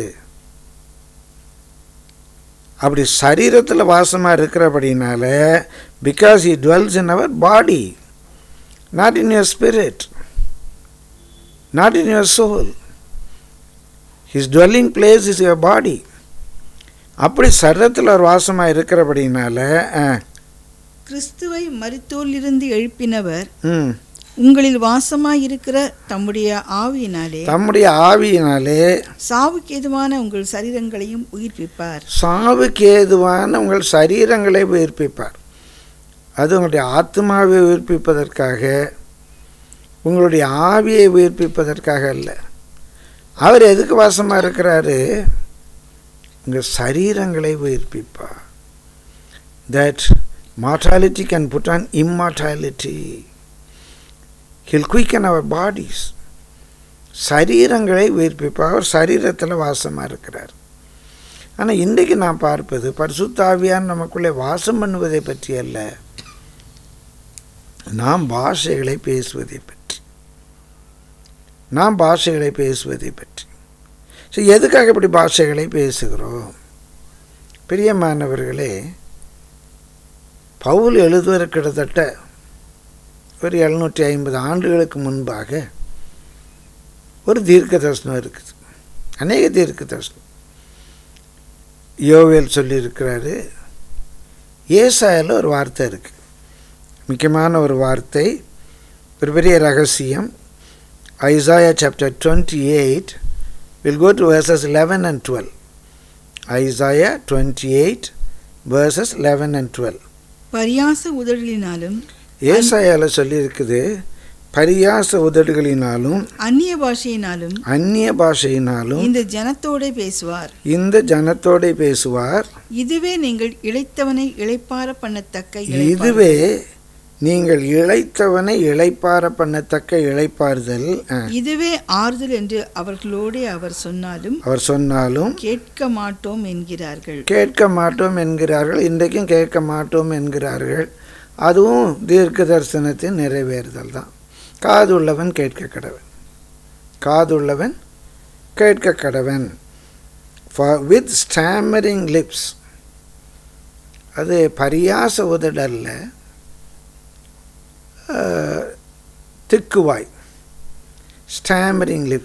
அப்படி சரீரத்தில் வாசமாக இருக்கிறபடினால because he dwells in our body not in your spirit not in your soul his dwelling place is your body அப்படி சரீரத்தில் ஒரு வாசமாக இருக்கிறபடினால ஆ, கிறிஸ்துவை மருத்துவலிருந்து எழுப்பினவர் ம் உங்களில் வாசமாய் இருக்கிற தம்முடைய ஆவியினாலே தம்முடைய ஆவியினாலே சாவுக்கு எதுவான உங்கள் சரீரங்களையும் உயிர்ப்பிப்பார் சாவுக்கு ஏதுவான உங்கள் சரீரங்களை உயிர்ப்பிப்பார் அது உங்களுடைய ஆத்மாவை உயிர்ப்பிப்பதற்காக உங்களுடைய ஆவியை உயிர்ப்பிப்பதற்காக அல்ல அவர் எதுக்கு வாசமாக இருக்கிறாரு உங்கள் சரீரங்களை உயிர்ப்பிப்பார் that mortality can put on immortality he'll quicken அவர் பாடிஸ் சரீரங்களை உயிர்ப்பிப்பார் அவர் சரீரத்தில் வாசமாக இருக்கிறார் ஆனால் இன்றைக்கு நான் பார்ப்பது பரிசுத்தாவியான் நமக்குள்ளே வாசம் பண்ணுவதை பற்றி அல்ல நாம் பாஷைகளை பேசுவதை பற்றி நாம் பாஷைகளை பேசுவதை பற்றி சரி எதுக்காக இப்படி பாஷைகளை பேசுகிறோம் பிரியமானவர்களே பவுல் எழுதுவதற்கு கிட்டத்தட்ட ஒரு எழுநூற்றி ஐம்பது ஆண்டுகளுக்கு முன்பாக ஒரு தீர்க்க தரிசனம் இருக்குது அநேக தீர்க்க தரிசனம் யோவேல் சொல்லியிருக்கிறாரு ஏசாயில் ஒரு வார்த்தை இருக்குது முக்கியமான ஒரு வார்த்தை ஒரு பெரிய ரகசியம் Isaiah chapter twenty eight will go to verses eleven and twelve Isaiah twenty eight verses eleven and twelve பரியாச உதடலினாலும் ஏசாயாவில் சொல்லியிருக்குது பரியாச உதடுகளினாலும் அந்நிய பாஷையினாலும் அந்நிய பாஷையினாலும் இந்த ஜனத்தோடே பேசுவார் இந்த ஜனத்தோட பேசுவார் இதுவே நீங்கள் இளைத்தவனை இளைப்பார பண்ணத்தக்க இளைப்பாறுதல். இதுவே நீங்கள் இளைத்தவனை இளைப்பார பண்ணத்தக்க இளைப்பாறுதல் ஆ, இதுவே ஆறுதல் என்று அவர்களோடே அவர் சொன்னாலும் அவர் சொன்னாலும் கேட்க மாட்டோம் என்கிறார்கள் கேட்க மாட்டோம் என்கிறார்கள் இன்றைக்கும் கேட்க மாட்டோம் என்கிறார்கள் அதுவும் தீர்க்க தரிசனத்தின் நிறைவேறுதல் தான் காதுள்ளவன் கேட்க கடவன் காதுள்ளவன் கேட்க கடவன் வித் ஸ்டாமரிங் லிப்ஸ் அது பரியாச உதடல்ல அஹ், திக்குவாய் ஸ்டாமரிங் லிப்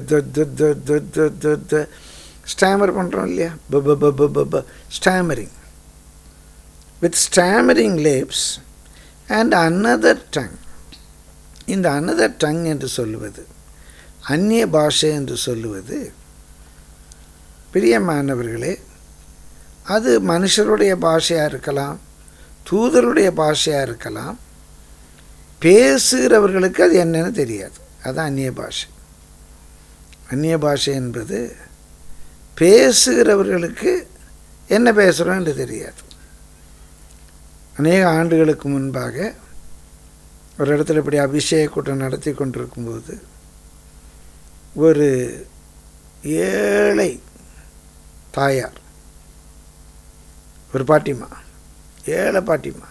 ஸ்டாமர் பண்ணுறோம் இல்லையா stammering with stammering lips and another tongue இந்த அனதர் டங் என்று சொல்லுவது அந்நிய பாஷை என்று சொல்லுவது பிரியமானவர்களே அது மனுஷருடைய பாஷையாக இருக்கலாம் தூதருடைய பாஷையாக இருக்கலாம் பேசுகிறவர்களுக்கு அது என்னன்னு தெரியாது அதான் அந்நிய பாஷை அந்நிய பாஷை என்பது பேசுகிறவர்களுக்கு என்ன பேசுகிறோம் என்று தெரியாது அநேக ஆண்டுகளுக்கு முன்பாக ஒரு இடத்துல இப்படி அபிஷேக கூட்டம் நடத்தி கொண்டிருக்கும்போது ஒரு ஏழை தாயார் ஒரு பாட்டிமா ஏழை பாட்டிமா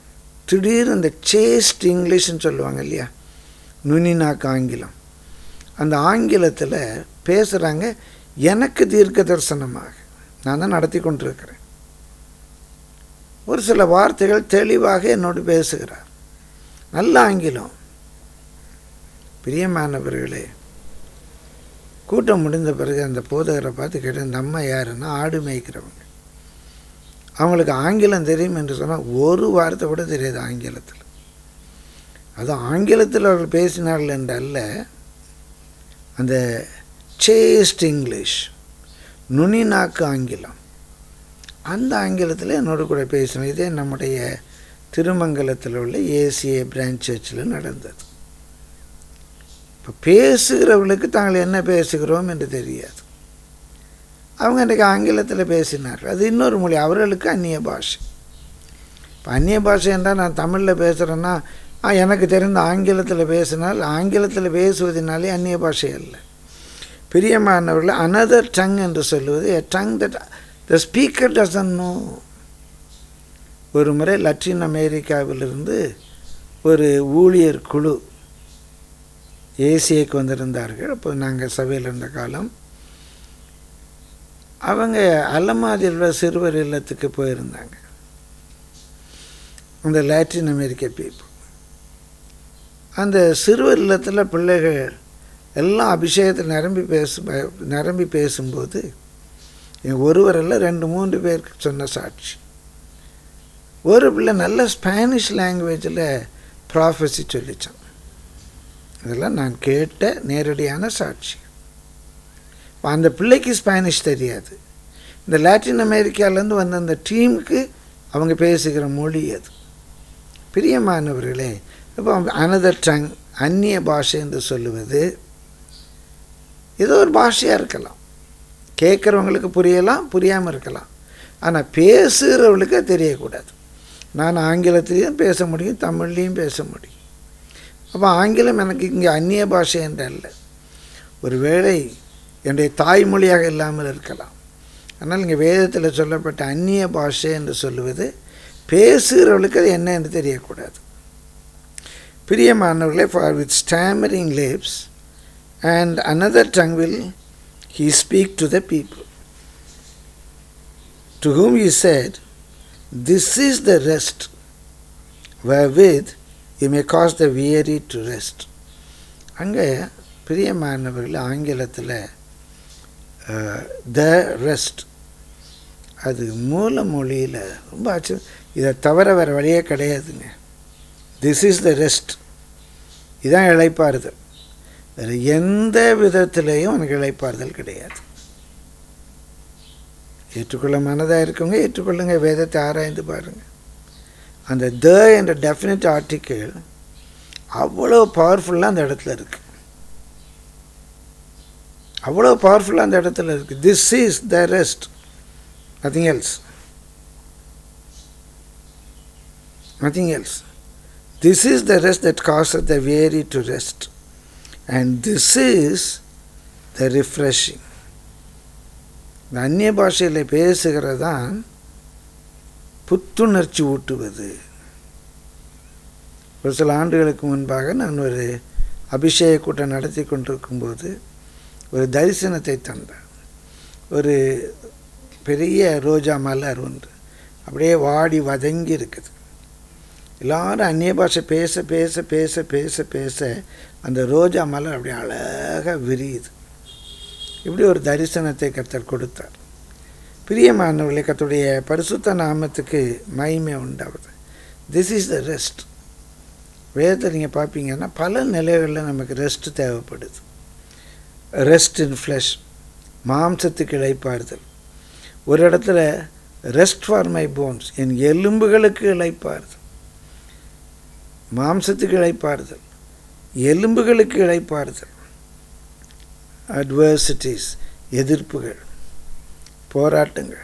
திடீர்னு இந்த சேஸ்ட் இங்கிலீஷ்னு சொல்லுவாங்க இல்லையா நுனி நாக்கு ஆங்கிலம் அந்த ஆங்கிலத்தில் பேசுகிறாங்க எனக்கு தீர்க்க தரிசனமாக நான் தான் நடத்தி கொண்டிருக்கிறேன் ஒரு சில வார்த்தைகள் தெளிவாக என்னோடு பேசுகிறார் நல்ல ஆங்கிலம் பிரியமானவர்களே கூட்டம் முடிந்த பிறகு அந்த போதகரை பார்த்து கேட்டேன் இந்த அம்மா யாருன்னா ஆடு மேய்க்கிறவங்க அவங்களுக்கு ஆங்கிலம் தெரியும் என்று சொன்னால் ஒரு வார்த்தை கூட தெரியாது ஆங்கிலத்தில் அதுவும் ஆங்கிலத்தில் அவர்கள் பேசினார்கள் என்றல்ல அந்த சேஸ்ட் இங்கிலீஷ் நுனிநாக்கு ஆங்கிலம் அந்த ஆங்கிலத்தில் என்னோடு கூட பேசினோம் இதே நம்முடைய திருமங்கலத்தில் உள்ள ஏசிஏ பிரான்ச் சர்ச்சில் நடந்தது இப்போ பேசுகிறவர்களுக்கு தாங்கள் என்ன பேசுகிறோம் என்று தெரியாது அவங்க இன்றைக்கு ஆங்கிலத்தில் பேசினார்கள் அது இன்னொரு மொழி அவர்களுக்கு அந்நிய பாஷை இப்போ அந்நிய பாஷை என்றால் நான் தமிழில் பேசுகிறேன்னா ஆ, எனக்கு தெரிந்த ஆங்கிலத்தில் பேசினால் ஆங்கிலத்தில் பேசுவதனாலே அந்நிய பாஷை அல்ல பிரியமானவர்கள் அனதர் டங் என்று சொல்லுவது a tongue that the speaker doesn't know ஒரு முறை லத்தீன் அமெரிக்காவிலிருந்து ஒரு ஊழியர் குழு ஏசியக்கு வந்திருந்தார்கள் அப்போ நாங்கள் சபையில் இருந்த காலம் அவங்க அலமாதியில் உள்ள சிறுவர் இல்லத்துக்கு போயிருந்தாங்க அந்த லாட்டின் அமெரிக்க பீப்புள் அந்த சிறுவர் இல்லத்தில் பிள்ளைகள் எல்லாம் அபிஷேகத்தில் நிரம்பி பேசும் நிரம்பி பேசும்போது என் ஒருவரில் ரெண்டு மூன்று பேருக்கு சொன்ன சாட்சி ஒரு பிள்ளை நல்ல ஸ்பானிஷ் லாங்குவேஜில் ப்ராஃபஸி சொல்லிச்சான் இதெல்லாம் நான் கேட்ட நேரடியான சாட்சி இப்ப அந்த பிள்ளைக்கு ஸ்பானிஷ் தெரியாது இந்த லாட்டின் அமெரிக்காவிலேருந்து வந்த அந்த டீமுக்கு அவங்க பேசுகிற மொழி அது பிரியமானவர்களே இப்போ அனதர் டங் அந்நிய பாஷை என்று சொல்லுவது ஏதோ ஒரு பாஷையாக இருக்கலாம் கேட்குறவங்களுக்கு புரியலாம் புரியாமல் இருக்கலாம் ஆனால் பேசுகிறவங்களுக்கு அது தெரியக்கூடாது நான் ஆங்கிலத்திலையும் பேச முடியும் தமிழ்லேயும் பேச முடியும் அப்போ ஆங்கிலம் எனக்கு இங்கே அந்நிய பாஷை என்றல்ல ஒருவேளை என்னுடைய தாய்மொழியாக இல்லாமல் இருக்கலாம் ஆனால் இங்கே வேதத்தில் சொல்லப்பட்ட அந்நிய பாஷை என்று சொல்லுவது பேசுகிறவர்களுக்கு அது என்ன என்று தெரியக்கூடாது பிரியமானவர்களே for with stammering lips and another tongue will he speak to the people to whom he said this is the rest wherewith you may cause the weary to rest அங்கே பிரியமானவர்கள் ஆங்கிலத்தில் த ரெஸ்ட் அது மூல மொழியில் ரொம்ப ஆச்சு இதை தவிர வேறு வழியே கிடையாதுங்க திஸ் இஸ் த ரெஸ்ட் இதான் இழைப்பாறுதல் வேறு எந்த விதத்திலையும் எனக்கு இழைப்பாறுதல் கிடையாது ஏற்றுக்கொள்ள மனதாக இருக்கவங்க ஏற்றுக்கொள்ளுங்க வேதத்தை ஆராய்ந்து பாருங்கள் அந்த த என்ற டெஃபினட் ஆர்டிக்கிள் அவ்வளோ பவர்ஃபுல்லாக அந்த இடத்துல இருக்குது அவ்வளோ பவர்ஃபுல்லாக அந்த இடத்துல இருக்குது this is the rest nothing else nothing else this is the rest that cause the weary to rest and this is the refreshing இந்த அந்நிய பாஷையில் பேசுகிறது தான் புத்துணர்ச்சி ஊட்டுவது ஒரு சில ஆண்டுகளுக்கு முன்பாக நான் ஒரு அபிஷேக கூட்டம் நடத்தி கொண்டிருக்கும்போது ஒரு தரிசனத்தை தந்தார் ஒரு பெரிய ரோஜா மலர் ஒன்று அப்படியே வாடி வதங்கி இருக்குது எல்லாரும் அந்நிய பாஷை பேச பேச பேச பேச பேச அந்த ரோஜா மலர் அப்படியே அழகாக விரியுது இப்படி ஒரு தரிசனத்தை கர்த்தர் கொடுத்தார் பிரியமானவர்களை கர்த்தருடைய பரிசுத்த நாமத்துக்கு மகிமை உண்டாகுது திஸ் இஸ் த ரெஸ்ட் வேதத்தை நீங்கள் பார்ப்பீங்கன்னா பல நிலைகளில் நமக்கு ரெஸ்ட் தேவைப்படுது ரெஸ்ட் இன் ஃப்ளஷ் மாம்சத்துக்கு இழைப்பாறுதல் ஒரு இடத்துல ரெஸ்ட் ஃபார் மை போன்ஸ் என் எலும்புகளுக்கு இழைப்பாறுதல் மாம்சத்துக்கு இழைப்பாறுதல் எலும்புகளுக்கு இழைப்பாறுதல் அட்வர்சிட்டிஸ் எதிர்ப்புகள் போராட்டங்கள்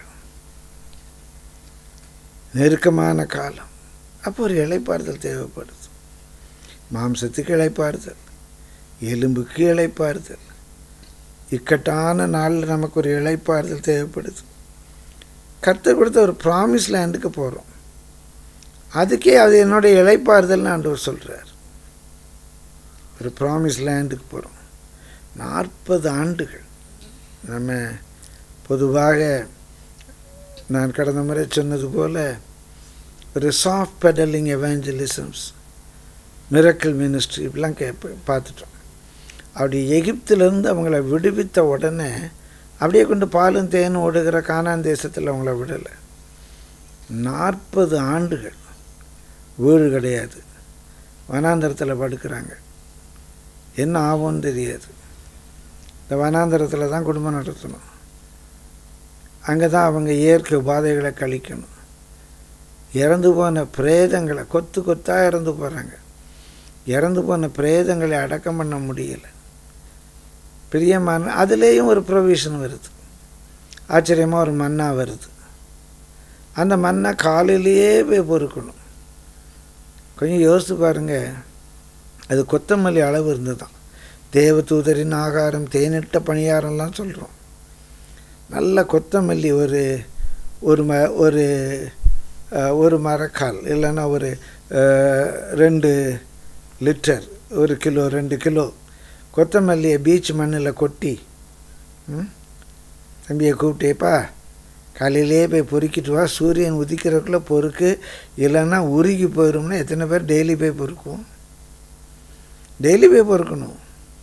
நெருக்கமான காலம் அப்போ ஒரு இழைப்பாறுதல் தேவைப்படுது மாம்சத்துக்கு இழைப்பாறுதல் எலும்புக்கு இழைப்பாறுதல் இக்கட்டான நாளில் நமக்கு ஒரு இழைப்பாறுதல் தேவைப்படுது கர்த்தர் கொடுத்த ஒரு ப்ராமிஸ் லேண்டுக்கு போகிறோம் அதுக்கே அது என்னுடைய இழைப்பாறுதல்னு ஆண்டவர் சொல்கிறார் ஒரு ப்ராமிஸ் லேண்டுக்கு போகிறோம் நாற்பது ஆண்டுகள் நம்ம பொதுவாக நான் கடந்த முறை சொன்னது போல ஒரு soft pedalling evangelisms miracle ministry இப்படிலாம் கே பார்த்துட்டோம் அப்படி எகிப்திலேருந்து அவங்கள விடுவித்த உடனே அப்படியே கொண்டு பாலும் தேனும் ஓடுகிற கானான் தேசத்தில் அவங்கள விடலை நாற்பது ஆண்டுகள் வீடு கிடையாது வனாந்தரத்தில் படுக்கிறாங்க என்ன ஆகும்னு தெரியாது இந்த வனாந்தரத்தில் தான் குடும்பம் நடத்தணும் அங்கே தான் அவங்க இயற்கை உபாதைகளை கழிக்கணும் இறந்து போன பிரேதங்களை கொத்து கொத்தாக இறந்து போகிறாங்க இறந்து போன பிரேதங்களை அடக்கம் பண்ண முடியல பிரியமான அதுலேயும் ஒரு ப்ரொவிஷன் வருது ஆச்சரியமாக ஒரு மண்ணா வருது அந்த மண்ணை காலையிலேயே போய் பொறுக்கணும் கொஞ்சம் யோசித்து பாருங்க அது கொத்தமல்லி அளவு இருந்துதான் தேவதூதரின் ஆகாரம் தேனிட்ட பணியாரம்லாம் சொல்கிறோம் நல்ல கொத்தமல்லி ஒரு ஒரு ம ஒரு அஹ், ஒரு மரக்கால் இல்லைன்னா ஒரு அஹ், ரெண்டு லிட்டர் ஒரு கிலோ ரெண்டு கிலோ கொத்தமல்லியை பீச் மண்ணில் கொட்டி ம், தம்பியை கூப்பிட்டேப்பா காலையிலே போய் பொறுக்கிட்டு வா சூரியன் உதிக்கிறதுக்குள்ளே பொறுக்கு இல்லைன்னா உருகி போயிடும்னா எத்தனை பேர் டெய்லி போய் பொறுக்குவோம் டெய்லி போய் பொறுக்கணும்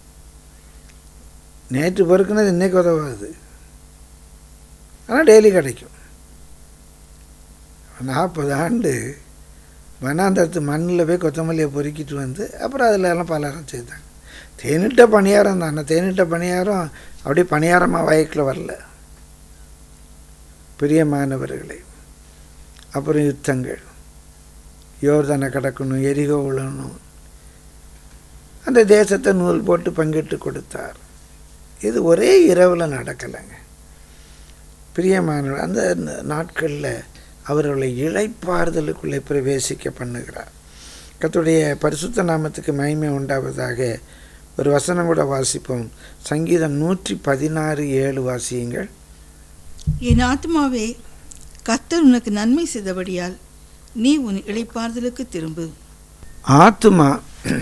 நேற்று பொறுக்குனது இன்னைக்கு உதவாது ஆனால் டெய்லி கிடைக்கும் நாற்பது ஆண்டு வனாந்தரத்து மண்ணில் போய் கொத்தமல்லியை பொறுக்கிட்டு வந்து அப்புறம் அதில் எல்லாம் பலகாரம் செய்தாங்க தேனிட்ட பணியாரம் தானே தேனிட்ட பணியாரம் அப்படியே பணியாரமாக வயக்கில் வரல பிரியமானவர்களே அப்புறம் யுத்தங்கள் யோர்தானை கடக்கணும் எரிகோ விழணும் அந்த தேசத்தை நூல் போட்டு பங்கிட்டு கொடுத்தார் இது ஒரே இரவில் நடக்கலைங்க பிரியமானவர் அந்த நாட்களில் அவர்களை இழைப்பாறுதலுக்குள்ளே பிரவேசிக்க பண்ணுகிறார் கர்த்தருடைய பரிசுத்த நாமத்துக்கு மகிமை உண்டாவதாக ஒரு வசனம் கூட வாசிப்போம் சங்கீதம் நூற்றி பதினாறு ஏழு வாசியுங்கள் என் ஆத்மாவே கர்த்தர் உனக்கு நன்மை செய்தபடியால் நீ உன் இளைப்பாறுதலுக்கு திரும்பு ஆத்துமா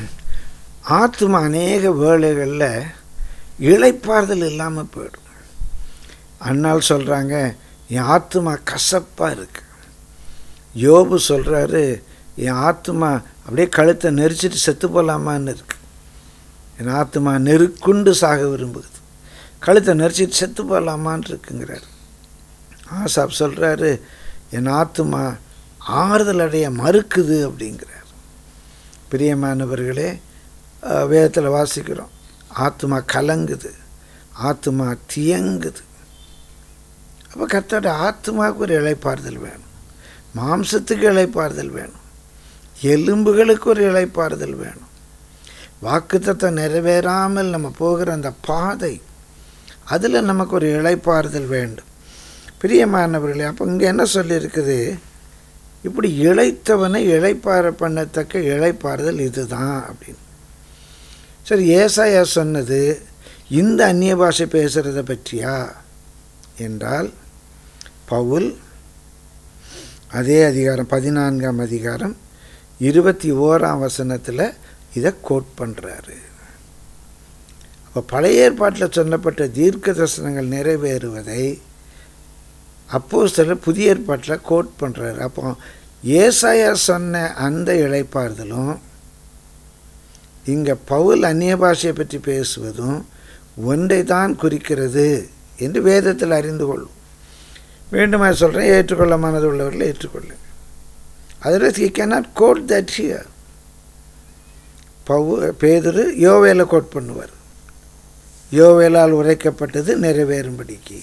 ஆத்துமா அநேக வேளைகளில் இளைப்பாறுதல் இல்லாமல் போயிடும் அண்ணால் சொல்கிறாங்க என் ஆத்துமா கசப்பாக இருக்கு யோபு சொல்கிறாரு என் ஆத்துமா அப்படியே கழுத்தை நெரிச்சிட்டு செத்து போகலாமான்னு இருக்கு என் ஆத்துமா நெருக்குண்டு சாக விரும்புகுது கழுத்தை நெரிச்சிட்டு செத்து போகலாமான்னு இருக்குங்கிறார் ஆசாப் சொல்கிறாரு என் ஆத்துமா ஆறுதல் அடைய மறுக்குது அப்படிங்கிறார் பிரியமானவர்களே வேதத்தில் வாசிக்கிறோம் ஆத்துமா கலங்குது ஆத்துமா தியங்குது அப்போ கர்த்தோட ஆத்மாவுக்கு ஒரு இளைப்பாறுதல் வேணும் மாம்சத்துக்கு இளைப்பாறுதல் வேணும் எலும்புகளுக்கு ஒரு இளைப்பாறுதல் வேணும் வாக்குத்தத்தை நிறைவேறாமல் நம்ம போகிற அந்த பாதை அதில் நமக்கு ஒரு இளைப்பாறுதல் வேண்டும் பிரியமானவர்களே அப்போ இங்கே என்ன சொல்லியிருக்குது இப்படி இழைத்தவனை இழைப்பார பண்ணத்தக்க இழைப்பாறுதல் இதுதான் அப்படின்னு சரி ஏசாயா சொன்னது இந்த அந்நிய பாஷை பேசுகிறத பற்றியா என்றால் பவுல் அதே அதிகாரம் பதினான்காம் அதிகாரம் இருபத்தி ஓராம் வசனத்தில் இதை கோட் பண்ணுறாரு அப்போ பழைய ஏற்பாட்டில் சொல்லப்பட்ட தீர்க்க தரிசனங்கள் நிறைவேறுவதை அப்போ சில புதிய ஏற்பாட்டில் கோட் பண்ணுறாரு அப்போ ஏசாயா சொன்ன அந்த இழைப்பாறுதலும் இங்கே பவுல் அந்நிய பாஷையை பற்றி பேசுவதும் ஒன்றை தான் குறிக்கிறது என்று வேதத்தில் அறிந்து கொள்ளும் வேண்டுமா சொல்கிறேன் ஏற்றுக்கொள்ள மனது உள்ளவர்கள் ஏற்றுக்கொள்ளுங்க அதில் he cannot God that hear பவு பேதுரு யோவேல கோட் பண்ணுவார் யோவேலால் உரைக்கப்பட்டது நிறைவேறும்படிக்கு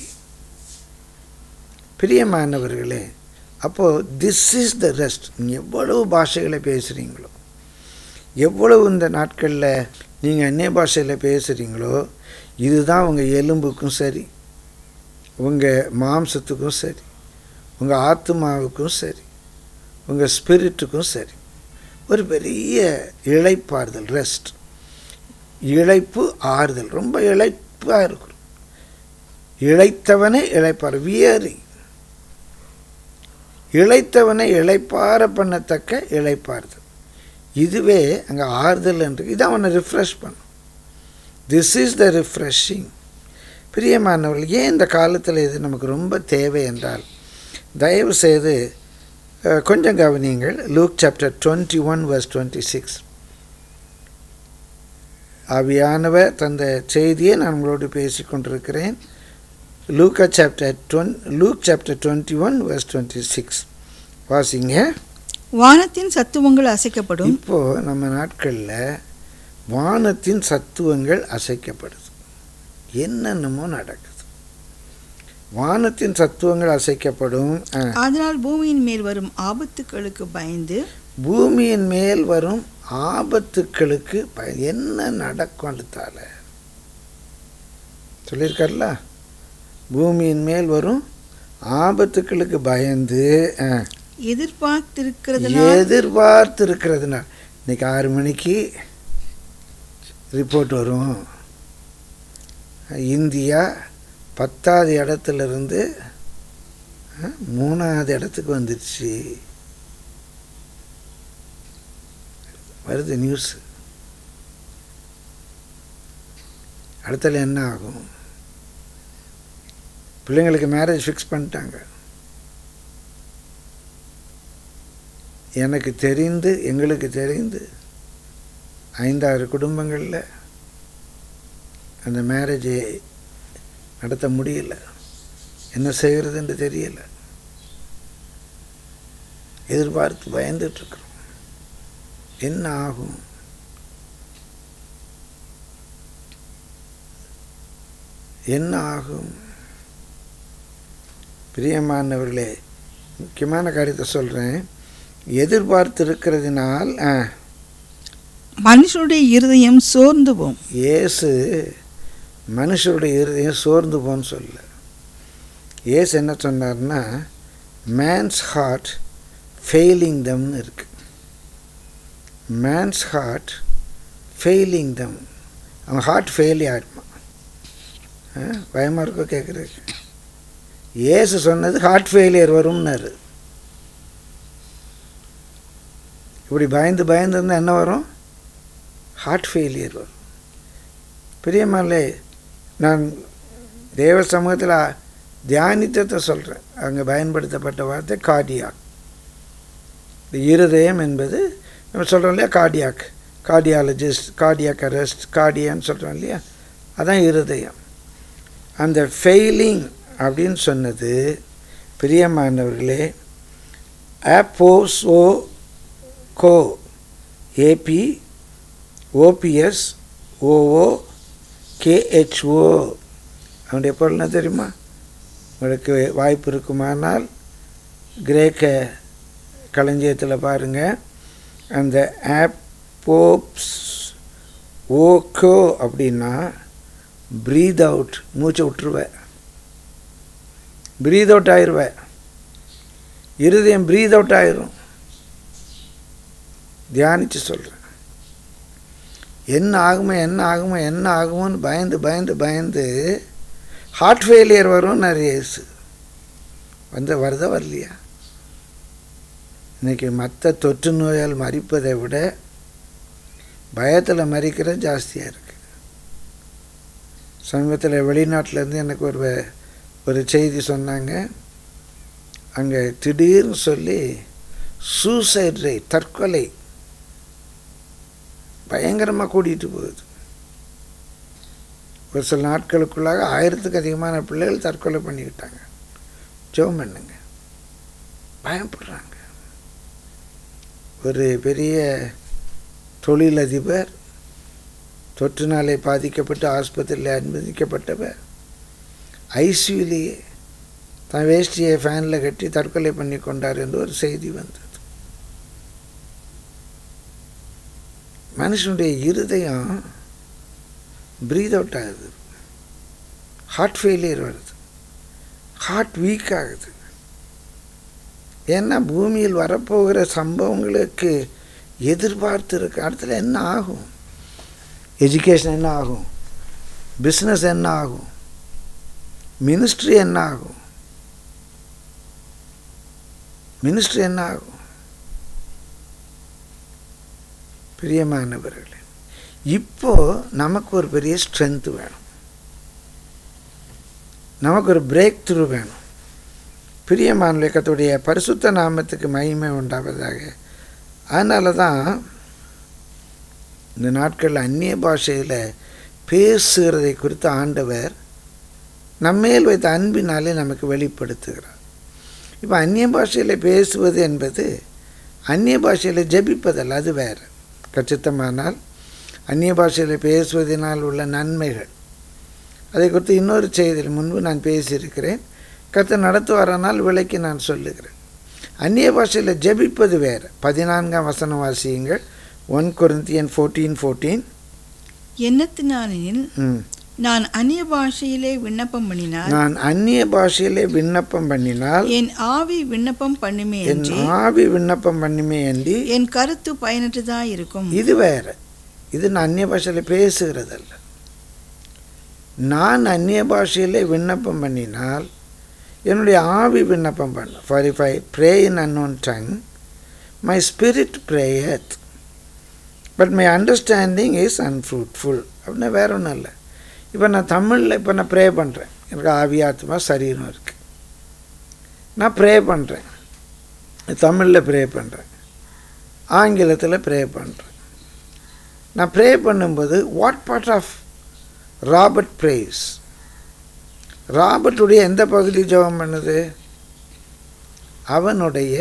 பிரியமானவர்களே அப்போது திஸ் இஸ் த ரெஸ்ட் நீங்கள் எவ்வளவு பாஷைகளை பேசுகிறீங்களோ எவ்வளவு இந்த நாட்களில் நீங்கள் அந்நிய பாஷையில் பேசுகிறீங்களோ இதுதான் உங்கள் எலும்புக்கும் சரி உங்கள் மாம்சத்துக்கும் சரி உங்கள் ஆத்மாவுக்கும் சரி உங்கள் ஸ்பிரிட்டுக்கும் சரி ஒரு பெரிய இழைப்பாறுதல் ரெஸ்ட் இழைப்பு ஆறுதல் ரொம்ப இழைப்பாக இருக்கும் இழைத்தவனே இழைப்பார் வியரி இழைத்தவனை இழைப்பார பண்ணத்தக்க இழைப்பாறுதல் இதுவே அங்கே ஆறுதல் என்று இது அவனை ரிஃப்ரெஷ் பண்ணும் திஸ் இஸ் த ரிஃப்ரெஷிங் பிரியமானவர்கள் ஏன் இந்த காலத்தில் இது நமக்கு ரொம்ப தேவை என்றால் தயவு செய்து அஹ், கொஞ்சம் கவனியுங்கள் Luke chapter twenty one verse twenty six ஆவியானவர் தந்த செய்தியை நான் உங்களோடு பேசிக் கொண்டிருக்கிறேன் லூக்கா chapter twen Luke chapter twenty one verse twenty six வாசிங்க வானத்தின் சத்துவங்கள் அசைக்கப்படும் இப்போ நம்ம நாட்களில் வானத்தின் சத்துவங்கள் அசைக்கப்படுது என்னென்னமோ நடக்குது வானத்தின் சத்துவங்கள் அசைக்கப்படும் ஆ. அதனால் பூமியின் மேல் வரும் ஆபத்துக்களுக்கு பயந்து பூமியின் மேல் வரும் ஆபத்துக்களுக்கு பய- என்ன நடக்கும் அடுத்தால சொல்லியிருக்கார்ல பூமியின் மேல் வரும் ஆபத்துக்களுக்கு பயந்து ஆ, எதிர்பார்த்திருக்கிறதுனால் எதிர்பார்த்து இருக்கிறதுனால இன்னைக்கு ஆறு மணிக்கு ரிப்போர்ட் வரும் இந்தியா பத்தாவது இடத்துல இருந்து அஹ், மூணாவது இடத்துக்கு வந்துடுச்சு வருது நியூஸ் அடுத்தல என்ன ஆகும் பிள்ளைங்களுக்கு மேரேஜ் ஃபிக்ஸ் பண்ணிட்டாங்க எனக்கு தெரிந்து எங்களுக்கு தெரிந்து ஐந்தாறு குடும்பங்களில் அந்த மேரேஜை நடத்த முடியல என்ன செய்கிறதுன்னு தெரியல எதிர்பார்த்து பயந்துட்டுருக்குறோம் என்ன ஆகும் என்ன ஆகும் பிரியமானவர்களே முக்கியமான காரியத்தை சொல்கிறேன் எதிர்பார்த்து இருக்கிறதுனால் ஆ, மனுஷனுடைய இருதயம் சோர்ந்து போம் இயேசு மனுஷருடைய இருதயம் சோர்ந்து போன்னு சொல்ல இயேசு என்ன சொன்னார்னா மேன்ஸ் ஹார்ட் ஃபெயிலிங் தம்னு இருக்கு மேன்ஸ் ஹார்ட் ஃபெயிலிங் தம் அவன் ஹார்ட் ஃபெயிலி ஆகிடுமா பயமாக இருக்கோ கேட்குறது இயேசு சொன்னது ஹார்ட் ஃபெயிலியர் வரும்னாரு இப்படி பயந்து பயந்து இருந்தால் என்ன வரும் ஹார்ட் ஃபெயிலியர் வரும் பிரியமாலே நான் தேவ சமூகத்தில் தியானித்தத்தை சொல்கிறேன் அங்கே பயன்படுத்தப்பட்ட வார்த்தை கார்டியாக் இந்த இருதயம் என்பது நம்ம சொல்கிறோம் இல்லையா கார்டியாக் கார்டியாலஜிஸ்ட் கார்டியாக் அரெஸ்ட் கார்டியான்னு சொல்கிறோம் இல்லையா அதான் இருதயம் அந்த ஃபெயிலிங் அப்படின்னு சொன்னது பிரியமானவர்களே ஆப்போஸ் ஓ கோ ஏபி ஓபிஎஸ் ஓஓ கேஹெச்ஓ அவனுடைய பொருள் என்ன தெரியுமா உங்களுக்கு வாய்ப்பு இருக்குமானால் கிரேக்க களஞ்சியத்தில் பாருங்கள் அந்த ஆப்போப்ஸ் ஓகோ அப்படின்னா ப்ரீத் அவுட் மூச்சை விட்டுருவேன் ப்ரீத் அவுட் ஆயிடுவேன் இருதயம் ப்ரீத் அவுட் ஆயிரும் தியானித்து சொல்கிறேன் என்ன ஆகுமோ என்ன ஆகுமோ என்ன ஆகுமோன்னு பயந்து பயந்து பயந்து ஹார்ட் ஃபெயிலியர் வரும் நிறைய இயேசு வந்து வருதா வரலையா இன்னைக்கு மற்ற தொற்று நோயால் மறிப்பதை விட பயத்தில் மறிக்கிறது ஜாஸ்தியாக இருக்குது சமீபத்தில் வெளிநாட்டிலேருந்து எனக்கு ஒரு வ- ஒரு செய்தி சொன்னாங்க அங்கே திடீர்னு சொல்லி சூசைட் ரேட் தற்கொலை பயங்கரமாக கூட்டிகிட்டு போகுது ஒரு சில நாட்களுக்குள்ளாக ஆயிரத்துக்கு அதிகமான பிள்ளைகள் தற்கொலை பண்ணிக்கிட்டாங்க ஜெபம் பண்ணுங்க பயப்படுறாங்க ஒரு பெரிய தொழிலதிபர் தொற்றுனாலே பாதிக்கப்பட்டு ஆஸ்பத்திரியில் அனுமதிக்கப்பட்டவர் ஐசியூலேயே தன் வேஷ்டியை ஃபேனில் கட்டி தற்கொலை பண்ணி கொண்டார் என்று ஒரு செய்தி வந்தது மனுஷனுடைய இருதயம் ப்ரீத் அவுட் ஆகுது ஹார்ட் ஃபெயிலியர் வருது ஹார்ட் வீக் ஆகுது ஏன்னா பூமியில் வரப்போகிற சம்பவங்களுக்கு எதிர்பார்த்து இருக்கு அடுத்தது என்ன ஆகும் எஜுகேஷன் என்ன ஆகும் பிஸ்னஸ் என்ன ஆகும் மினிஸ்ட்ரி என்ன ஆகும் மினிஸ்ட்ரி என்ன ஆகும் பிரியமானவர்களே இப்போ நமக்கு ஒரு பெரிய ஸ்ட்ரென்த் வேணும் நமக்கு ஒரு பிரேக் த்ரூ வேணும் பிரியமான கத்துடைய பரிசுத்த நாமத்துக்கு மகிமை உண்டாவதாக அதனால தான் இந்த நாட்களில் அந்நிய பாஷையில் பேசுகிறதை குறித்து ஆண்டவர் நம்மேல் வைத்த அன்பினாலே நமக்கு வெளிப்படுத்துகிறார் இப்போ அந்நிய பாஷையில் பேசுவது என்பது அந்நிய பாஷையில் ஜெபிப்பதல்ல அது வேறு கச்சித்தமானால் அந்நிய பாஷையில் பேசுவதனால் உள்ள நன்மைகள் அதை குறித்து இன்னொரு செய்தியில் முன்பு நான் பேசியிருக்கிறேன் கற்று நடத்துவாரானால் விலைக்கு நான் சொல்லுகிறேன் அந்நிய பாஷையில் ஜெபிப்பது வேறு பதினான்காம் வசனம் வாசியுங்கள் ஒன் கொரிந்தியன் ஃபோர்டீன் ஃபோர்டீன் எண்ணத்தினானில் ம் நான் அந்நிய பாஷையிலே விண்ணப்பம் பண்ணினால் நான் அந்நிய பாஷையிலே விண்ணப்பம் பண்ணினால் என் ஆவி விண்ணப்பம் பண்ணுமே என் என்று ஆவி விண்ணப்பம் பண்ணுமே அன்றி என் கருத்து பயனற்றதா இருக்கும் இது வேற இது நான் அந்நிய பாஷையில் பேசுகிறதல்ல நான் அந்நிய பாஷையிலே விண்ணப்பம் பண்ணினால் என்னுடைய ஆவி விண்ணப்பம் பண்ண for if I pray in unknown tongue my spirit prayeth but my understanding is unfruitful அப்படின்னா வேற ஒன்றும் இல்லை இப்போ நான் தமிழில் இப்போ நான் ப்ரே பண்ணுறேன் எனக்கு ஆவி ஆத்மா சரீரம் இருக்குது நான் ப்ரே பண்ணுறேன் தமிழில் ப்ரே பண்ணுறேன் ஆங்கிலத்தில் ப்ரே பண்ணுறேன் நான் ப்ரே பண்ணும்போது what part of Robert prays ராபர்ட்டுடைய எந்த பகுதி ஜெபம் பண்ணுது அவனுடைய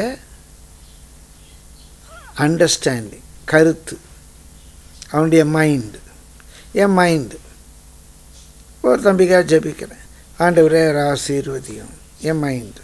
அண்டர்ஸ்டாண்டிங் கருத்து அவனுடைய மைண்டு என் மைண்டு ஒரு தம்பிக்காக ஜெபிக்கிறேன் ஆண்டவரே ஒரு ஆசீர்வதியும் என் மைண்டு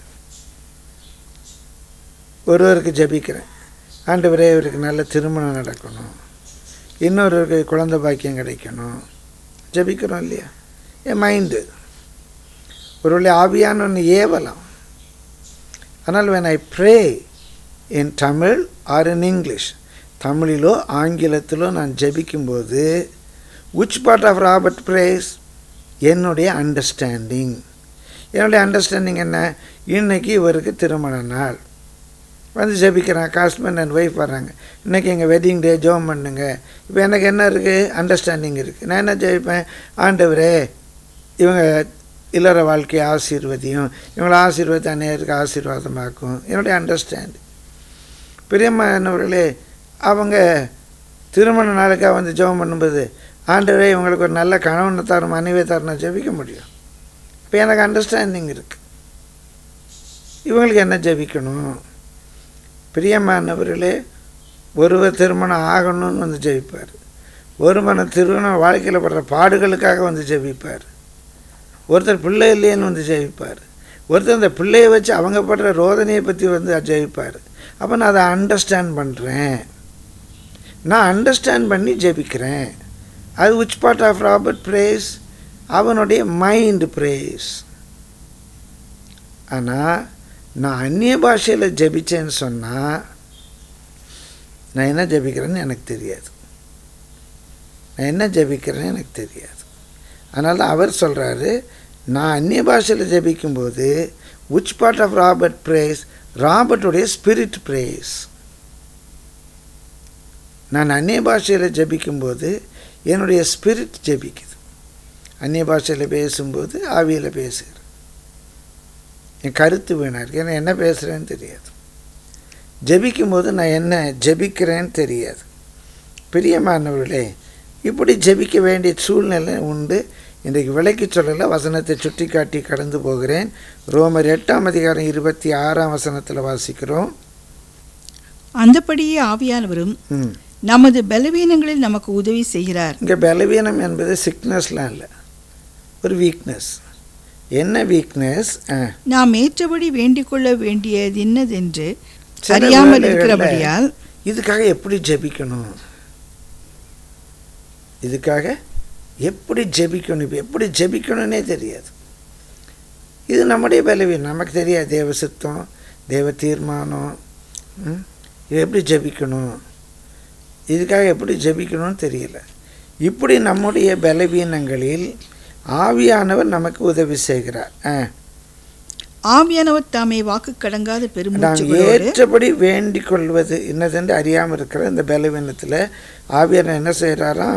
ஒருவருக்கு ஜெபிக்கிறேன் ஆண்டவரே இவருக்கு நல்ல திருமணம் நடக்கணும் இன்னொருவருக்கு குழந்தை பாக்கியம் கிடைக்கணும் ஜெபிக்கிறோம் இல்லையா என் மைண்டு ஒருவேளை ஆவியான ஒன்று ஏவலாம் ஆனால் when I pray in Tamil or in English தமிழிலோ ஆங்கிலத்திலோ நான் ஜெபிக்கும்போது which part of Robert prays என்னுடைய அண்டர்ஸ்டாண்டிங் என்னுடைய அண்டர்ஸ்டாண்டிங் என்ன இன்னைக்கு இவருக்கு திருமண நாள் வந்து ஜெபிக்கிறான் ஹஸ்பண்ட் அண்ட் ஒய்ஃப் வர்றாங்க இன்றைக்கி எங்கள் வெட்டிங் டே ஜோம் பண்ணுங்க இப்போ எனக்கு என்ன இருக்குது அண்டர்ஸ்டாண்டிங் இருக்குது நான் என்ன ஜெயிப்பேன் ஆண்டவரே இவங்க இல்லற வாழ்க்கையை ஆசீர்வதியும் இவங்களை ஆசீர்வதி அநேகருக்கு ஆசீர்வாதமாக்கும் என்னுடைய அண்டர்ஸ்டாண்டிங் பிரியமானவர்களே அவங்க திருமண நாளுக்காக வந்து ஜெபம் பண்ணும்போது ஆண்டவரே இவங்களுக்கு ஒரு நல்ல கணவனை தரும் மனைவியை தரணும் ஜெபிக்க முடியும் இப்போ எனக்கு அண்டர்ஸ்டாண்டிங் இருக்குது இவங்களுக்கு என்ன ஜெபிக்கணும் பிரியமானவர்களே ஒருவர் திருமணம் ஆகணும்னு வந்து ஜெபிப்பார் ஒருவன் திருமணம் வாழ்க்கையில் படுற பாடுகளுக்காக வந்து ஜெபிப்பார் ஒருத்தர் பிள்ளை இல்லையேன்னு வந்து ஜெபிப்பார் ஒருத்தர் அந்த பிள்ளையை வச்சு அவங்க படுற ரோதனையை பற்றி வந்து ஜெபிப்பார் அப்போ நான் அதை அண்டர்ஸ்டாண்ட் பண்ணுறேன் நான் அண்டர்ஸ்டாண்ட் பண்ணி ஜெபிக்கிறேன் அது which part of Robert prays அவனுடைய மைண்ட் பிரேஸ் ஆனால் நான் அந்நிய பாஷையில் ஜெபிச்சேன்னு சொன்னால் நான் என்ன ஜெபிக்கிறேன்னு எனக்கு தெரியாது நான் என்ன ஜெபிக்கிறேன்னு எனக்கு தெரியாது அதனால தான் அவர் சொல்கிறாரு நான் அந்நிய பாஷையில் ஜெபிக்கும்போது which part of Robert prays ராபர்ட்டுடைய ஸ்பிரிட் பிரேஸ் நான் அந்நிய பாஷையில் ஜெபிக்கும்போது என்னுடைய ஸ்பிரிட் ஜெபிக்குது அந்நிய பாஷையில் பேசும்போது ஆவியில் பேசுகிறேன் என் கருத்து வீணாக இருக்கு ஏன்னா என்ன பேசுகிறேன்னு தெரியாது ஜெபிக்கும்போது நான் என்ன ஜெபிக்கிறேன்னு தெரியாது பிரியமானவர்களே இப்படி ஜெபிக்க வேண்டிய சூழ்நிலை உண்டு இன்றைக்கு விலைக்கு சொல்லலை வசனத்தை சுட்டி காட்டி கடந்து போகிறேன் ரோமர் எட்டாம் அதிகாரம் இருபத்தி ஆறாம் வசனத்தில் வாசிக்கிறோம் அந்தபடியே ஆவியானவரும் ம் நமது பலவீனங்களில் நமக்கு உதவி செய்கிறார் இங்கே பலவீனம் என்பது சிக்னஸ்லாம் இல்லை ஒரு வீக்னஸ் என்ன வீக்னஸ் நாம் ஏற்றபடி வேண்டிக் கொள்ள வேண்டியது இன்னதென்று சில அறியாமல் வேளைகள்ல இருக்கிறபடியால் இதுக்காக எப்படி ஜெபிக்கணும் இதுக்காக எப்படி ஜெபிக்கணும் இப்போ எப்படி ஜெபிக்கணும்னே தெரியாது இது நம்முடைய பலவீனம் நமக்கு தெரியாது தேவ சித்தம் தேவ தீர்மானம் ம்? இது எப்படி ஜெபிக்கணும் இதுக்காக எப்படி ஜெபிக்கணும்னு தெரியல இப்படி நம்முடைய பலவீனங்களில் ஆவியானவர் நமக்கு உதவி செய்கிறார் ஆ ஆவியானவர் தாமே வாக்கு கடங்காத நாம் பெருமூச்சுகளோடு ஏற்றபடி வேண்டிக் கொள்வது இன்னதென்று அறியாமல் இருக்கிற இந்த பலவீனத்தில் ஆவியார் என்ன செய்கிறாராம்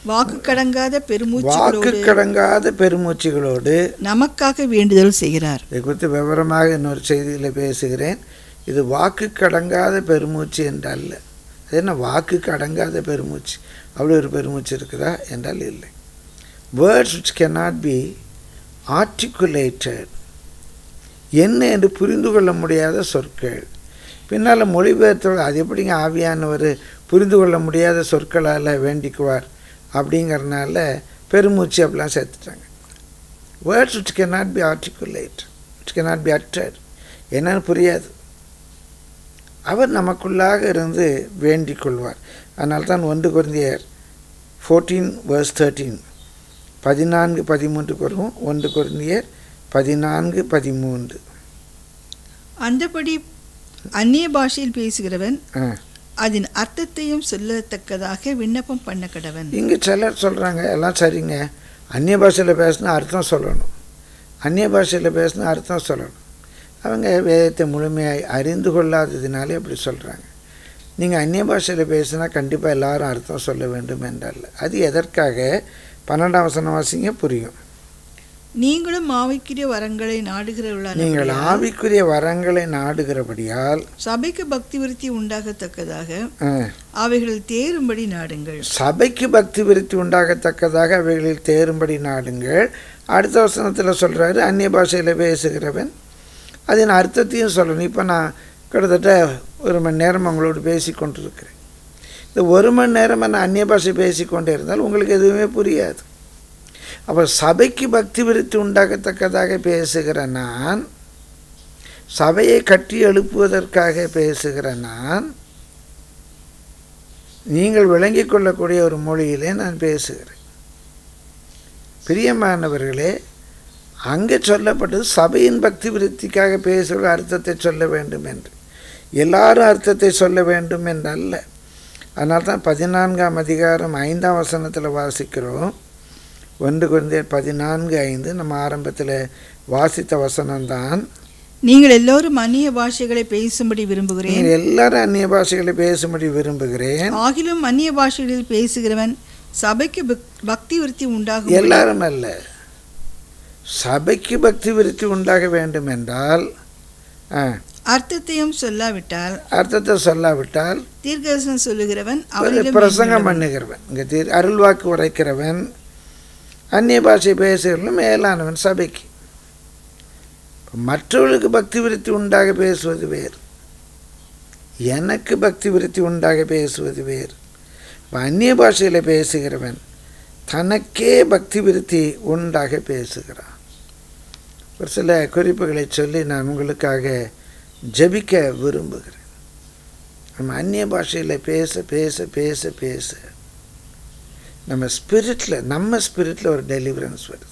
வாக்கு கடங்காத வாக்கு பெருமூச்சுகளோடு கடங்காத பெருமூச்சுகளோடு நமக்காக வேண்டுதல் செய்கிறார் இதை குறித்து விவரமாக இன்னொரு செய்தியில் பேசுகிறேன் இது வாக்கு கடங்காத பெருமூச்சு என்றல்ல அது என்ன வாக்கு கடங்காத பெருமூச்சு அப்படி ஒரு பெருமூச்சு இருக்குதா என்றால் இல்லை words which cannot be articulated என்ன என்று புரிந்து கொள்ள முடியாத சொற்கள் பின்னால் மொழிபெயர்த்தோடு அது எப்படிங்க ஆவியானவர் புரிந்து கொள்ள முடியாத சொற்களால் வேண்டிக்குவார் அப்படிங்கிறனால பெருமூச்சு அப்படிலாம் சேர்த்துட்டாங்க words which cannot be articulate which cannot be uttered என்னன்னு புரியாது அவர் நமக்குள்ளாக இருந்து வேண்டிக் கொள்வார் அதனால தான் ஒன்று குருந்தியர் ஃபோர்டீன் வேர்ஸ் தேர்ட்டீன் பதினான்கு பதிமூன்றுக்கு வருவோம் ஒன்று குருந்தியர் பதினான்கு பதிமூன்று அந்தபடி அந்நிய பாஷையில் பேசுகிறவன் ஆ அதன் அர்த்தத்தையும் சொல்லத்தக்கதாக விண்ணப்பம் பண்ண கடவன் இங்கே சிலர் சொல்கிறாங்க எல்லாம் சரிங்க அந்நிய பாஷையில் பேசினா அர்த்தம் சொல்லணும் அந்நிய பாஷையில் பேசினா அர்த்தம் சொல்லணும் அவங்க வேதத்தை முழுமையாய் அறிந்து கொள்ளாததினாலே அப்படி சொல்கிறாங்க நீங்கள் அந்நிய பாஷையில் பேசினா கண்டிப்பாக எல்லாரும் அர்த்தம் சொல்ல வேண்டும் என்றல்ல அது எதற்காக பன்னெண்டாம் வசனம் வாசிங்க புரியும் நீங்களும் ஆவிக்குரிய வரங்களை நாடுகிறவர்களான நீங்கள் ஆவிக்குரிய வரங்களை நாடுகிறபடியால் சபைக்கு பக்தி விருத்தி உண்டாகத்தக்கதாக ஆ, அவைகள் தேரும்படி நாடுங்கள் சபைக்கு பக்தி விருத்தி உண்டாகத்தக்கதாக அவைகளில் தேரும்படி நாடுங்கள் அடுத்த வசனத்தில் சொல்கிறாரு அந்நிய பாஷையில் பேசுகிறவன் அதன் அர்த்தத்தையும் சொல்லணும் இப்போ நான் கிட்டத்தட்ட ஒரு மணி நேரம் உங்களோடு பேசி கொண்டிருக்கிறேன் இந்த ஒரு மணி நேரம் நான் அந்நிய பாஷை பேசி கொண்டே இருந்தால் உங்களுக்கு எதுவுமே புரியாது அப்போ சபைக்கு பக்தி விருத்தி உண்டாகத்தக்கதாக பேசுகிற நான் சபையை கட்டி எழுப்புவதற்காக பேசுகிற நான் நீங்கள் விளங்கிக் கொள்ளக்கூடிய ஒரு மொழியிலே நான் பேசுகிறேன் பிரியமானவர்களே அங்கே சொல்லப்பட்டது சபையின் பக்தி விருத்திக்காக பேசுகிற அர்த்தத்தை சொல்ல வேண்டும் என்று எல்லாரும் அர்த்தத்தை சொல்ல வேண்டும் என்று அல்ல அதனால தான் பதினான்காம் அதிகாரம் ஐந்தாம் வசனத்தில் வாசிக்கிறோம் ஒன்று குழந்தை பதினான்கு ஐந்து நம்ம ஆரம்பத்தில் வாசித்த வசனம்தான் நீங்கள் எல்லோரும் அந்நிய பாஷைகளை பேசும்படி விரும்புகிறேன் நீங்கள் எல்லாரும் அந்நிய பாஷைகளை பேசும்படி விரும்புகிறேன் ஆகிலும் அந்நிய பாஷைகளில் பேசுகிறவன் சபைக்கு பக்- பக்தி விருத்தி உண்டாகும் எல்லாரும் அல்ல சபைக்கு பக்தி விருத்தி உண்டாக வேண்டும் என்றால் ஆ, அர்த்தத்தையும் சொல்லாவிட்டால் அர்த்தத்தை சொல்லாவிட்டால் தீர்க்கதரிசனம் சொல்லுகிறவன் ஒரு அவரிலும் பிரசங்கம் பண்ணுகிறவன் இங்கே தீர் அருள்வாக்கு உரைக்கிறவன் அந்நிய பாஷை பேசுகிறவன் மேலானவன் சபைக்கு இப்ப மற்றவர்களுக்கு பக்தி விருத்தி உண்டாக பேசுவது வேறு எனக்கு பக்தி விருத்தி உண்டாக பேசுவது வேறு இப்ப அந்நிய பாஷையில் பேசுகிறவன் தனக்கே பக்தி விருத்தி உண்டாக பேசுகிறான் ஒரு சில குறிப்புகளை சொல்லி நான் உங்களுக்காக ஜெபிக்க விரும்புகிறேன் நம்ம அந்நிய பாஷையில் பேச பேச பேச பேச நம்ம ஸ்பிரிட்டில் நம்ம ஸ்பிரிட்டில் ஒரு டெலிவரன்ஸ் வருது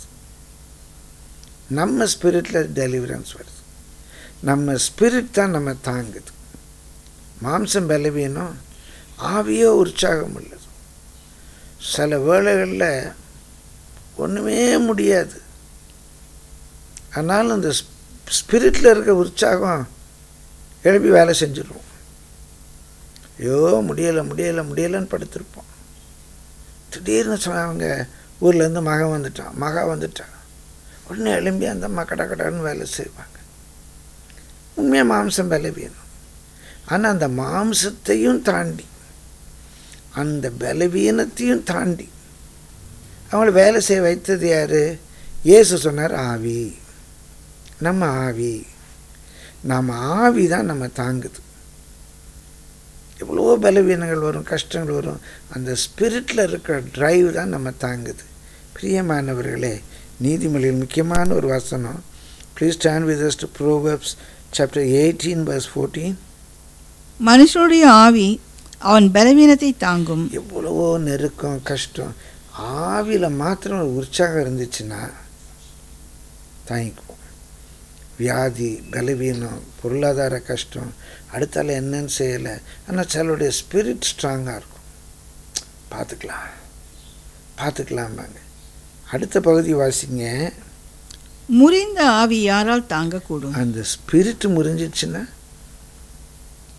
நம்ம ஸ்பிரிட்டில் டெலிவரன்ஸ் வருது நம்ம ஸ்பிரிட் தான் நம்ம தாங்குது மாம்சம் பலவீனம் ஆவியோ உற்சாகம் உள்ளது சில வேளைகளில் ஒன்றுமே முடியாது ஆனாலும் இந்த ஸ்பிரிட்டில் இருக்க உற்சாகம் எழுப்பி வேலை செஞ்சுருவோம் ஐயோ முடியலை முடியலை முடியலைன்னு படுத்திருப்போம் திடீர்னு சொன்ன அவங்க ஊர்லேருந்து மகன் வந்துட்டான் மகா வந்துட்டான் உடனே எழும்பி அந்த அம்மா கடை கடைன்னு வேலை செய்வாங்க உண்மையாக மாம்சம் பலவீனம் ஆனால் அந்த மாம்சத்தையும் தாண்டி அந்த பலவீனத்தையும் தாண்டி அவங்கள வேலை செய்ய வைத்தது யார் இயேசு சொன்னார் ஆவி நம்ம ஆவி நம்ம ஆவி தான் நம்ம தாங்குது எவ்வளோ பலவீனங்கள் வரும் கஷ்டங்கள் வரும் அந்த ஸ்பிரிட்டில் இருக்கிற டிரைவ் தான் நம்ம தாங்குது பிரியமானவர்களே நீதிமொழியில் முக்கியமான ஒரு வசனம் please stand with us to Proverbs chapter eighteen verse fourteen மனுஷனுடைய ஆவி அவன் பலவீனத்தை தாங்கும் எவ்வளவோ நெருக்கம் கஷ்டம் ஆவியில் மாத்திரம் ஒரு உற்சாகம் இருந்துச்சுன்னா தாங்கிக்குவோம் வியாதி பலவீனம் பொருளாதார கஷ்டம் அடுத்தால என்னன்னு செய்யலை ஆனால் சிலருடைய ஸ்பிரிட் ஸ்ட்ராங்காக இருக்கும் பார்த்துக்கலாம் பார்த்துக்கலாமாங்க அடுத்த பகுதி வாசிங்க முறிந்த ஆவி யாரால் தாங்கக்கூடும் அந்த ஸ்பிரிட் முறிஞ்சிச்சுன்னா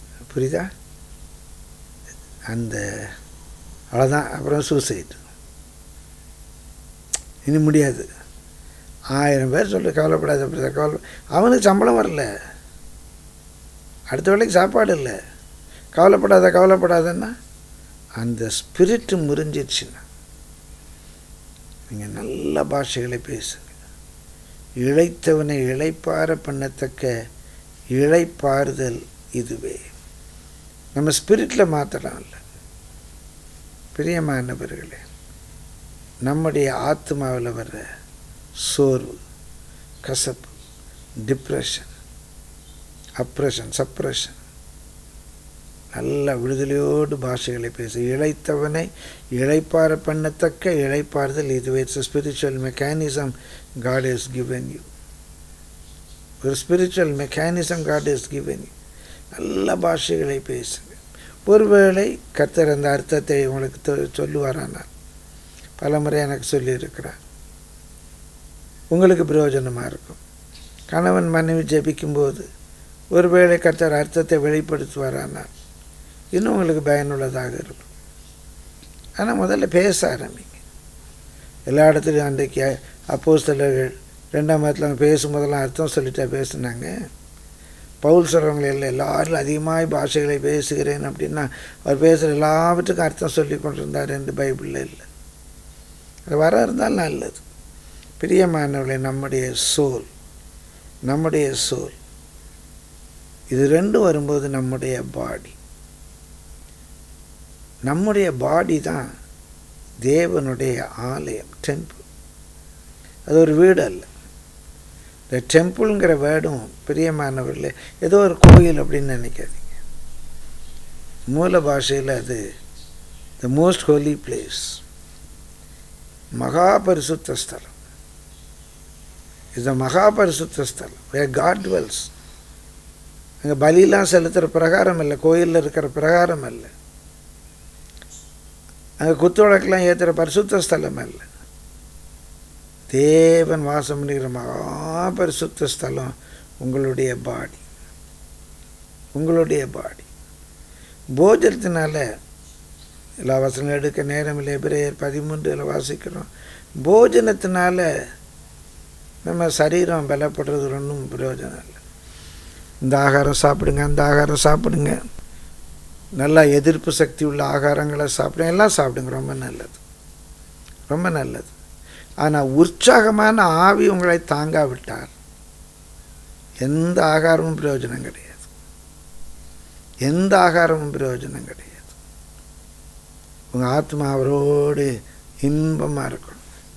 புரியுதா அந்த அவ்வளோதான் அப்புறம் சூசைட் இனி முடியாது ஆயிரம் பேர் சொல்லி கவலைப்படாத பிரதர் கவலை அவனுக்கு சம்பளம் வரல அடுத்த வேளைக்கு சாப்பாடு இல்லை கவலைப்படாத கவலைப்படாதன்னா அந்த ஸ்பிரிட்டு முறிஞ்சிடுச்சுன்னா நீங்கள் நல்ல பாஷைகளை பேசுங்க இழைத்தவனை இழைப்பார பண்ணத்தக்க இழைப்பாறுதல் இதுவே நம்ம ஸ்பிரிட்டில் மாற்றலாம்ல பிரியமானவர்களே நம்முடைய ஆத்மாவில் வர்ற சோர்வு கசப்பு டிப்ரெஷன் அப்ரெஷன் சப்ரெஷன் நல்ல விடுதலையோடு பாஷைகளை பேசு இழைத்தவனை இழைப்பார பண்ணத்தக்க இழைப்பாறுதல் இதுவே it's spiritual mechanism God is given you ஒரு spiritual mechanism God is given you நல்ல பாஷைகளை பேசுங்க ஒருவேளை கர்த்தர் அந்த அர்த்தத்தை உங்களுக்கு தொ- சொல்லுவாரானால் பலமுறை எனக்கு சொல்லியிருக்கிறார் உங்களுக்கு பிரயோஜனமாக இருக்கும் கணவன் மனைவி ஜெபிக்கும்போது ஒருவேளை கர்த்தர் அர்த்தத்தை வெளிப்படுத்துவாரானால் இன்னும் உங்களுக்கு பயனுள்ளதாக இருக்கும் ஆனால் முதல்ல பேச ஆரம்பிங்க எல்லா இடத்துலையும் அன்றைக்கு அப்போஸ்தலர்கள் ரெண்டாம் மதத்தில் பேசும்போதெல்லாம் அர்த்தம் சொல்லிட்டா பேசுனாங்க பவுல் சொல்கிறவங்க இல்லை எல்லாரும் அதிகமாக பாஷைகளை பேசுகிறேன் அப்படின்னா அவர் பேசுகிற எல்லாவற்றுக்கும் அர்த்தம் சொல்லி கொண்டிருந்தார் என்று பைபிளில் இல்லை அது வர இருந்தால் நல்லது பிரியமானவர்களே நம்முடைய சோல் நம்முடைய சோல் இது ரெண்டும் வரும்போது நம்முடைய பாடி நம்முடைய பாடி தான் தேவனுடைய ஆலயம் டெம்பிள் அது ஒரு வீடு அல்ல இந்த டெம்பிள்ங்கிற வேர்டும் பிரியமானவர்களே ஏதோ ஒரு கோயில் அப்படின்னு நினைக்காதீங்க மூல பாஷையில் அது த மோஸ்ட் ஹோலி பிளேஸ் மகா பரிசுத்த ஸ்தலம் இது மகா பரிசுத்த ஸ்தலம் வேர் காட் dwells அங்கே பலிலாம் செலுத்துகிற பிரகாரம் இல்லை கோயிலில் இருக்கிற பிரகாரம் அல்ல அங்கே குத்துவழக்கெல்லாம் ஏற்றுற பரிசுத்த ஸ்தலம் அல்ல தேவன் வாசம் பண்ணுகிற மகா பரிசுத்த ஸ்தலம் உங்களுடைய பாடி உங்களுடைய பாடி போஜனத்தினால எல்லா வசனம் எடுக்க நேரம் இல்லை பிரேயர் பதிமூன்றில் வாசிக்கிறோம் போஜனத்தினால நம்ம சரீரம் பலப்படுறது ஒன்றும் பிரயோஜனம் இல்லை இந்த ஆகாரம் சாப்பிடுங்க அந்த ஆகாரம் சாப்பிடுங்க நல்லா எதிர்ப்பு சக்தி உள்ள ஆகாரங்களை சாப்பிடுங்க எல்லாம் சாப்பிடுங்க ரொம்ப நல்லது ரொம்ப நல்லது ஆனால் உற்சாகமான ஆவி உங்களை தாங்காவிட்டால் எந்த ஆகாரமும் பிரயோஜனம் கிடையாது எந்த ஆகாரமும் பிரயோஜனம் கிடையாது உங்கள் ஆத்மா அவரோடு இன்பமாக இருக்கணும்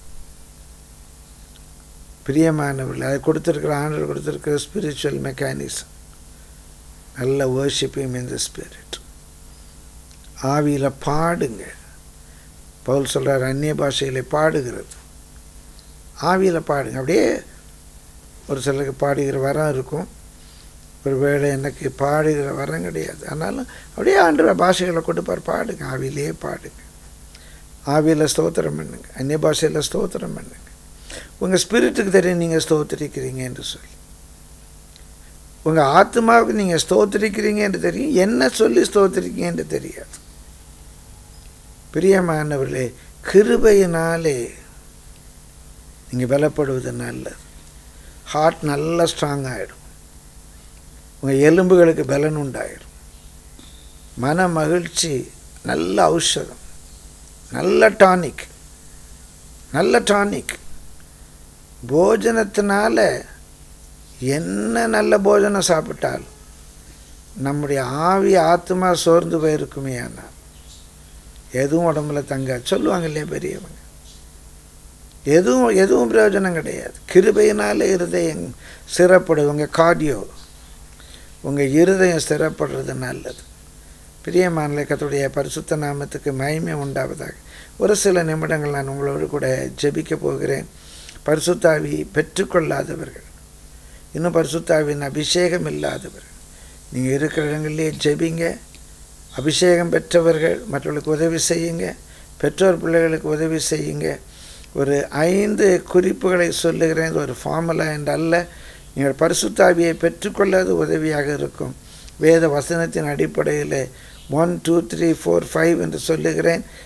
பிரியமானவர்கள் அதை கொடுத்துருக்கிற ஆண்டர் கொடுத்துருக்கிற ஸ்பிரிச்சுவல் மெக்கானிசம் நல்ல வேர்ஷிப்பிங் இன் த ஸ்பிரிட் ஆவியில் பாடுங்க பவுல் சொல்கிறார் அந்நிய பாஷையில் பாடுகிறது ஆவியில் பாடுங்க அப்படியே ஒரு சிலருக்கு பாடுகிற வரம் இருக்கும் ஒரு வேளை எனக்கு பாடுகிற வரம் கிடையாது ஆனாலும் அப்படியே ஆண்டு பாஷைகளை கொடுப்பார் பாடுங்க ஆவியிலேயே பாடுங்க ஆவியில் ஸ்தோத்திரம் பண்ணுங்க அந்நிய பாஷையில் ஸ்தோத்திரம் பண்ணுங்க உங்கள் ஸ்பிரிட்டுக்கு தெரியும் நீங்கள் ஸ்தோத்திரிக்கிறீங்க என்று சொல்லி உங்கள் ஆத்மாவுக்கு நீங்கள் ஸ்தோத்திரிக்கிறீங்க என்று தெரியும் என்ன சொல்லி ஸ்தோத்திரிக்கீங்க என்று தெரியாது பிரியமானவர்களே கிருபையினாலே நீங்கள் பலப்படுவது நல்லது ஹார்ட் நல்லா ஸ்ட்ராங் ஆகிடும் உங்கள் எலும்புகளுக்கு பலன் உண்டாயிடும் மன மகிழ்ச்சி நல்ல ஔஷதம் நல்ல டானிக் நல்ல டானிக் போஜனத்தினால என்ன நல்ல போஜனம் சாப்பிட்டாலும் நம்முடைய ஆவி ஆத்மா சோர்ந்து போயிருக்குமே ஆனால் எதுவும் உடம்புல தங்க சொல்லுவாங்க இல்லையா பெரியவங்க எதுவும் எதுவும் பிரயோஜனம் கிடையாது கிருபையினால இருதயம் சிறப்படும் உங்கள் கார்டியோ உங்கள் இருதயம் ஸ்திரப்படுறது நல்லது பிரியமான கத்துடைய பரிசுத்த நாமத்துக்கு மகிமை உண்டாவதாக ஒரு சில நிமிடங்கள் நான் உங்களோடு கூட ஜெபிக்க போகிறேன் பரிசுத்தாவி பெற்றுக்கொள்ளாதவர்கள் இன்னும் பரிசுத்தாவின் அபிஷேகம் இல்லாதவர்கள் நீங்கள் இருக்கிற இடங்களிலே ஜெபிங்க அபிஷேகம் பெற்றவர்கள் மற்றவர்களுக்கு உதவி செய்யுங்க பெற்றோர் பிள்ளைகளுக்கு உதவி செய்யுங்க ஒரு ஐந்து குறிப்புகளை சொல்லுகிறேன் இது ஒரு ஃபார்முலா என்று அல்ல நீங்கள் பரிசுத்தாவியை பெற்றுக்கொள்ளாத உதவியாக இருக்கும் வேத வசனத்தின் அடிப்படையில் one two three four five என்று சொல்லுகிறேன்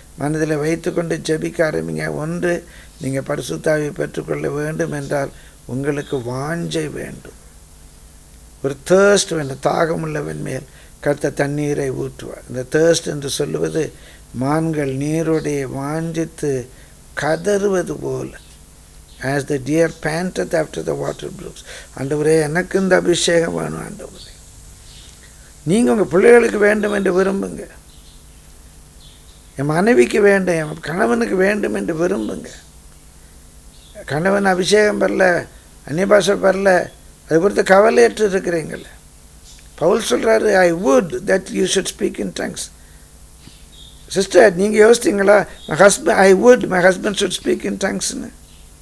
மனதில் வைத்துக்கொண்டு ஜெபிக்க ஆரம்பிங்க ஒன்று நீங்கள் பரிசுத்தாவை பெற்றுக்கொள்ள வேண்டும் என்றால் உங்களுக்கு வாஞ்சை வேண்டும் ஒரு தேர்ஸ்ட் வேண்டும் தாகமுள்ளவன் மேல் கர்த்த தண்ணீரை ஊற்றுவார் இந்த தேர்ஸ்ட் என்று சொல்லுவது மான்கள் நீருடைய வாஞ்சித்து கதறுவது போல as the deer panteth after the water brooks ஆண்டவரே எனக்கு இந்த அபிஷேகம் வேணும் ஆண்டவரே நீங்கள் உங்கள் பிள்ளைகளுக்கு வேண்டும் என்று விரும்புங்க என் மனைவிக்கு வேண்டும் என் கணவனுக்கு வேண்டும் என்று விரும்புங்க கணவன் அபிஷேகம் பெறல அந்நிய பாஷை பெறல அதை பொறுத்து கவலையற்று இருக்கிறீங்கள பவுல் சொல்கிறாரு I would that you should speak in tongues sister நீங்கள் யோசித்தீங்களா my husband I would my husband should speak in டங்ஸ்னு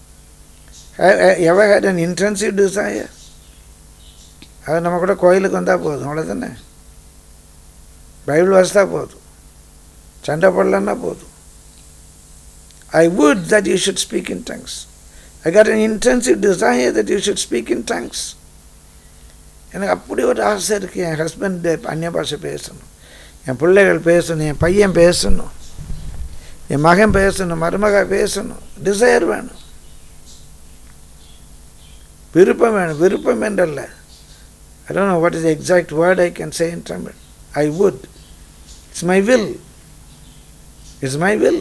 ever had an intensive desire அது நம்ம கூட கோயிலுக்கு வந்தால் போதும் அவ்வளோதானே பைபிள் வாசித்தா போதும் சண்டை போடலன்னா போதும் I would that you should speak in tongues I got an intensive desire that you should speak in tongues எனக்கு அப்படி ஒரு ஆசை இருக்குது என் ஹஸ்பண்ட் அந்நிய பாஷை பேசணும் என் பிள்ளைகள் பேசணும் என் பையன் பேசணும் என் மகன் பேசணும் மருமக பேசணும் டிசையர் வேணும் விருப்பம் வேணும் விருப்பம் என்றல்ல I don't know what is exact word I can say in Tamil I would it's my will it's my will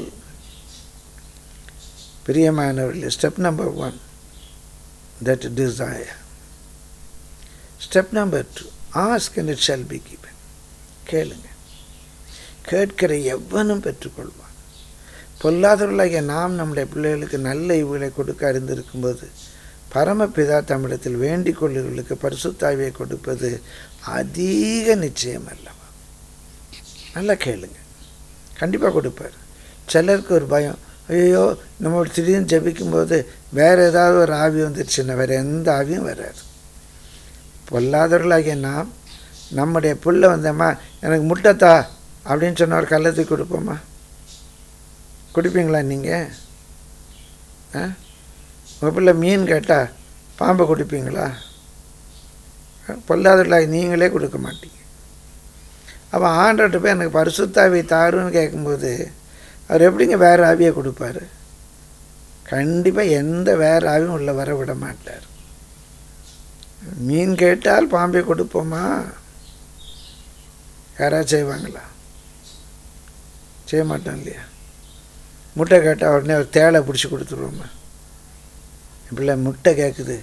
பிரியமானவர்களே step number one that desire step number two ask and it shall be given கேளுங்க கேட்கிற எவனும் பெற்றுக்கொள்வான் பொல்லாதவர்களாகிய நாம் நம்முடைய பிள்ளைகளுக்கு நல்ல இவுகளை கொடுக்க அறிந்திருக்கும்போது பரமபிதா தமிழத்தில் வேண்டிக் கொள்ளுகளுக்கு பரிசுத்தாவியை கொடுப்பது அதிக நிச்சயம் அல்லவா நல்லா கேளுங்க கண்டிப்பாக கொடுப்பார் சிலருக்கு ஒரு பயம் ஐயோ நம்ம திடீர்னு ஜபிக்கும்போது வேறு ஏதாவது ஒரு ஆவி வந்துருச்சுன்னா வேறு எந்த ஆவியும் வராது பொல்லாதவர்களாகிய நாம் நம்முடைய புள்ள வந்தம்மா எனக்கு முட்டைத்தா அப்படின்னு சொன்ன ஒரு கள்ளத்துக்கு கொடுப்போமா குடிப்பீங்களா நீங்கள் ஆ உங்கள் பிள்ளை மீன் கேட்டால் பாம்பை குடிப்பீங்களா பொல்லாதவர்களாக நீங்களே கொடுக்க மாட்டீங்க அப்போ ஆண்டர்கிட்ட போய் எனக்கு பரிசுத்தாவி தாருன்னு கேட்கும்போது அவர் எப்படிங்க வேறு ஆவியை கொடுப்பாரு கண்டிப்பாக எந்த வேறு ஆவியும் உள்ள வர விட மாட்டார் மீன் கேட்டால் பாம்பை கொடுப்போமா யாராவது செய்வாங்களா செய்ய மாட்டோம் இல்லையா முட்டை கேட்டால் உடனே ஒரு தேளை பிடிச்சி கொடுத்துருவோமா பிள்ளை முட்டை கேட்குது